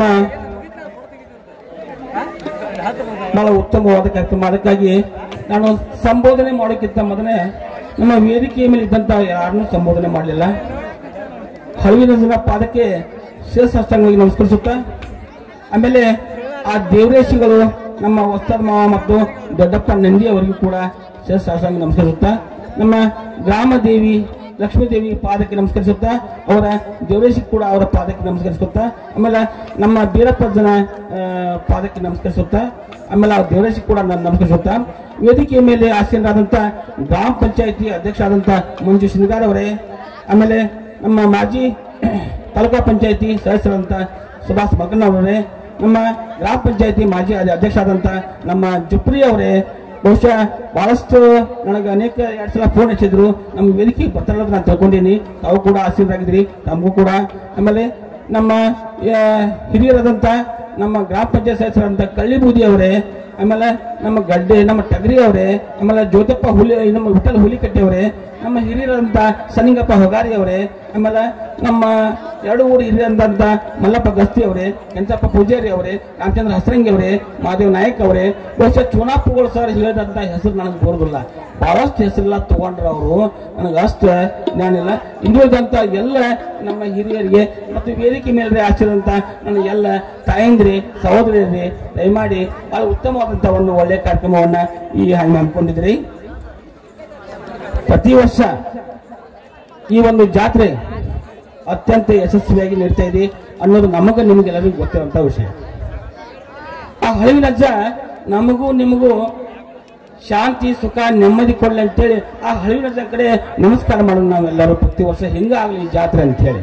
ಬಹಳ ಉತ್ತಮವಾದ ಕಾರ್ಯಕ್ರಮ ಅದಕ್ಕಾಗಿ ನಾನು ಸಂಬೋಧನೆ ಮಾಡೋಕ್ಕಿಂತ ಮೊದಲೇ ನಮ್ಮ ವೇದಿಕೆಯ ಮೇಲೆ ಇದ್ದಂತ ಯಾರನ್ನೂ ಸಂಬೋಧನೆ ಮಾಡಲಿಲ್ಲ ಹಳವಿನ ಜನ ಪಾದಕ್ಕೆ ಶಿರಸಾಷ್ಟಾಂಗವಾಗಿ ನಮಸ್ಕರಿಸುತ್ತಾ ಆಮೇಲೆ ಆ ದೇವರೇಶಿಗಳು ನಮ್ಮ ವಸ್ತಾದ ಮಾವ ಮತ್ತು ದೊಡ್ಡಪ್ಪ ನಂದಿ ಅವರಿಗೂ ಕೂಡ ಶಿರಸಾಷ್ಟಾಂಗ ನಮಸ್ಕರಿಸುತ್ತಾ ನಮ್ಮ ಗ್ರಾಮ ದೇವಿ ಲಕ್ಷ್ಮೀ ದೇವಿ ಪಾದಕ್ಕೆ ನಮಸ್ಕರಿಸುತ್ತಾ ಅವರ ದೇವರೇಶಿ ಕೂಡ ಅವರ ಪಾದಕ್ಕೆ ನಮಸ್ಕರಿಸುತ್ತಾ ಆಮೇಲೆ ನಮ್ಮ ಬೀರಪ್ಪ ಜನ ಆ, ಪಾದಕ್ಕೆ ನಮಸ್ಕರಿಸುತ್ತಾ ಆಮೇಲೆ ಆ ದೇವರೇಶಿ ಕೂಡ ನಾನು ನಮಸ್ಕರಿಸುತ್ತಾ ವೇದಿಕೆಯ ಮೇಲೆ ಆಸೀನರಾದಂಥ ಗ್ರಾಮ ಪಂಚಾಯತಿ ಅಧ್ಯಕ್ಷ ಆದಂಥ ಮಂಜು ಶಿಂಗಾರ್ ಅವರೇ ಆಮೇಲೆ ನಮ್ಮ ಮಾಜಿ ತಾಲೂಕಾ ಪಂಚಾಯತಿ ಸದಸ್ಯರಾದಂಥ ಸುಭಾಷ್ ಮಗನ್ ಅವರೇ ನಮ್ಮ ಗ್ರಾಮ ಪಂಚಾಯತಿ ಮಾಜಿ ಅಧ್ಯ- ಅಧ್ಯಕ್ಷ ಆದಂಥ ನಮ್ಮ ಜುಪ್ರಿ ಅವರೇ ಬಹುಶಃ ಬಹಳಷ್ಟು ನನಗೆ ಅನೇಕ ಎರಡು ಸಲ ಫೋನ್ ಹಚ್ಚಿದ್ರು ನಮ್ಮ ವೇದಿಕೆಗೆ ಬರ್ತಾರ ಅಂತ ನಾನು ತಿಳ್ಕೊಂಡೀನಿ ತಾವು ಕೂಡ ಆಸೀನರಾಗಿದ್ರಿ ತಮಗೂ ಕೂಡ ಆಮೇಲೆ ನಮ್ಮ ಆ, ಹಿರಿಯರಾದಂಥ ನಮ್ಮ ಗ್ರಾಮ ಪಂಚಾಯತ್ ಸದಸ್ಯರಾದಂಥ ಕಳ್ಳಿಬೂದಿ ಅವರೇ ಆಮೇಲೆ ನಮ್ಮ ಗಡ್ಡೆ ನಮ್ಮ ಟಗರಿ ಅವರೇ ಆಮೇಲೆ ಜ್ಯೋತಪ್ಪ ಹುಲಿ ನಮ್ಮ ವಿಠಲ್ ಹುಲಿಕಟ್ಟಿ ಅವರೇ ನಮ್ಮ ಹಿರಿಯರಂತ ಸನಿಂಗಪ್ಪ ಹೊಗಾರಿ ಅವರೇ ಆಮೇಲೆ ನಮ್ಮ ಎರಡು ಊರು ಹಿರಿಯಂದಂತ ಮಲ್ಲಪ್ಪ ಗಸ್ತಿ ಅವರೇ ಕೆಂಚಪ್ಪ ಪೂಜಾರಿ ಅವರೇ ರಾಮಚಂದ್ರ ಹಸರಂಗಿ ಅವರೇ ಮಹಾದೇವ್ ನಾಯಕ್ ಅವರೇ ಬಹುಶಃ ಚುನಾಪುಗಳು ಸರ್ ಹೇಳಿದಂತ ಹೆಸರು ನನಗೆ ಬರೋದಿಲ್ಲ ಬಹಳಷ್ಟು ಹೆಸರೆಲ್ಲ ತಗೊಂಡ್ರ ಅವರು ನನಗೆ ಅಷ್ಟು ಜ್ಞಾನಿಲ್ಲ ಇನ್ನುಳಿದಂತ ಎಲ್ಲ ನಮ್ಮ ಹಿರಿಯರಿಗೆ ಮತ್ತು ವೇದಿಕೆ ಮೇಲೆ ಆಚರಿದಂತ ನನ್ನ ಎಲ್ಲ ತಾಯಂದ್ರಿ ಸಹೋದರಿಯರಿಗೆ ದಯಮಾಡಿ ಬಹಳ ಉತ್ತಮವಾದಂಥ ಒಂದು ಒಳ್ಳೆಯ ಕಾರ್ಯಕ್ರಮವನ್ನ ಈ ಹಂಗೆ ಹಮ್ಮಿಕೊಂಡಿದ್ರಿ ಪ್ರತಿ ವರ್ಷ ಈ ಒಂದು ಜಾತ್ರೆ ಅತ್ಯಂತ ಯಶಸ್ವಿಯಾಗಿ ನಡೀತಾ ಇದೆ ಅನ್ನೋದು ನಮಗ ನಿಮಗೆಲ್ಲರಿಗೂ ಗೊತ್ತಿರುವಂತ ವಿಷಯ ಆ ಹಳಿವಿನ ಅಜ್ಜ ನಮಗೂ ನಿಮಗೂ ಶಾಂತಿ ಸುಖ ನೆಮ್ಮದಿ ಕೊಡ್ಲಿ ಅಂತೇಳಿ ಆ ಹಳಿವಿನ ಅಜ್ಜ ಕಡೆ ನಮಸ್ಕಾರ ಮಾಡೋದು ನಾವೆಲ್ಲರೂ ಪ್ರತಿ ವರ್ಷ ಹಿಂಗಾಗ್ಲಿ ಈ ಜಾತ್ರೆ ಅಂತ ಹೇಳಿ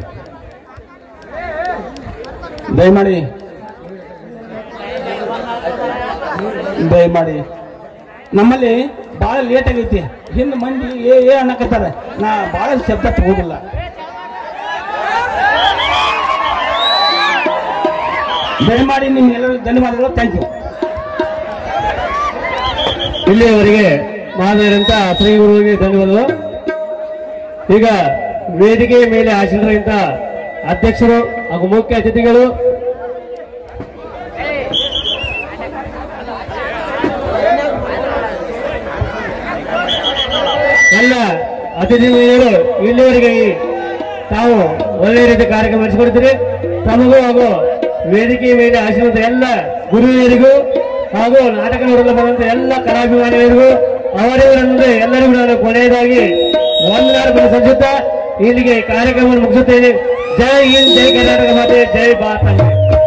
ದಯಮಾಡಿ ದಯಮಾಡಿ ನಮ್ಮಲ್ಲಿ ಬಹಳ ಲೇಟ್ ಆಗೈತಿ ಹಿಂದ್ ಮಂದಿ ಏ ಏ ಅನ್ನಕತ್ತಾರ ನಾ ಬಹಳ ಶಬ್ದ ತಗೋದಿಲ್ಲ ದಯಮಾಡಿ ನಿಮ್ಗೆಲ್ಲರಿಗೂ ಧನ್ಯವಾದಗಳು ಥ್ಯಾಂಕ್ ಯು ಇಲ್ಲಿಯವರೆಗೆ ಮಾನವರಂತ ಶ್ರೀ ಗುರುವಿಗೆ ಧನ್ಯವಾದಗಳು ಈಗ ವೇದಿಕೆಯ ಮೇಲೆ ಆಶೀರ್ವಾದಂತ ಅಧ್ಯಕ್ಷರು ಹಾಗೂ ಮುಖ್ಯ ಅತಿಥಿಗಳು ಎಲ್ಲ ಅತಿಥಿಗಳು ಇಲ್ಲಿವರೆಗೆ ಈ ತಾವು ಒಳ್ಳೆಯ ರೀತಿ ಕಾರ್ಯಕ್ರಮ ನಡೆಸಿಕೊಡ್ತೀರಿ ತಮಗೂ ಹಾಗೂ ವೇದಿಕೆಯ ಮೇಲೆ ಆಶೀರ್ವಾದ ಎಲ್ಲ ಗುರುವಿಯರಿಗೂ ಹಾಗೂ ನಾಟಕ ನೋಡಲು ಬಂದಂತ ಎಲ್ಲ ಕಲಾಭಿಮಾನಿಗಳಿಗೂ ಅವರಿವರನ್ನು ಎಲ್ಲರಿಗೂ ನಾನು ಕೊನೆಯದಾಗಿ ವಂದನಾರ್ಪಣೆ ಸಲ್ಲಿಸುತ್ತಾ ಇಲ್ಲಿಗೆ ಕಾರ್ಯಕ್ರಮವನ್ನು ಮುಗಿಸುತ್ತೇನೆ ಜೈ ಹಿಂದ್ ಜೈ ಕರ್ನಾಟಕ ಮಾತೆ ಜೈ ಭಾರತ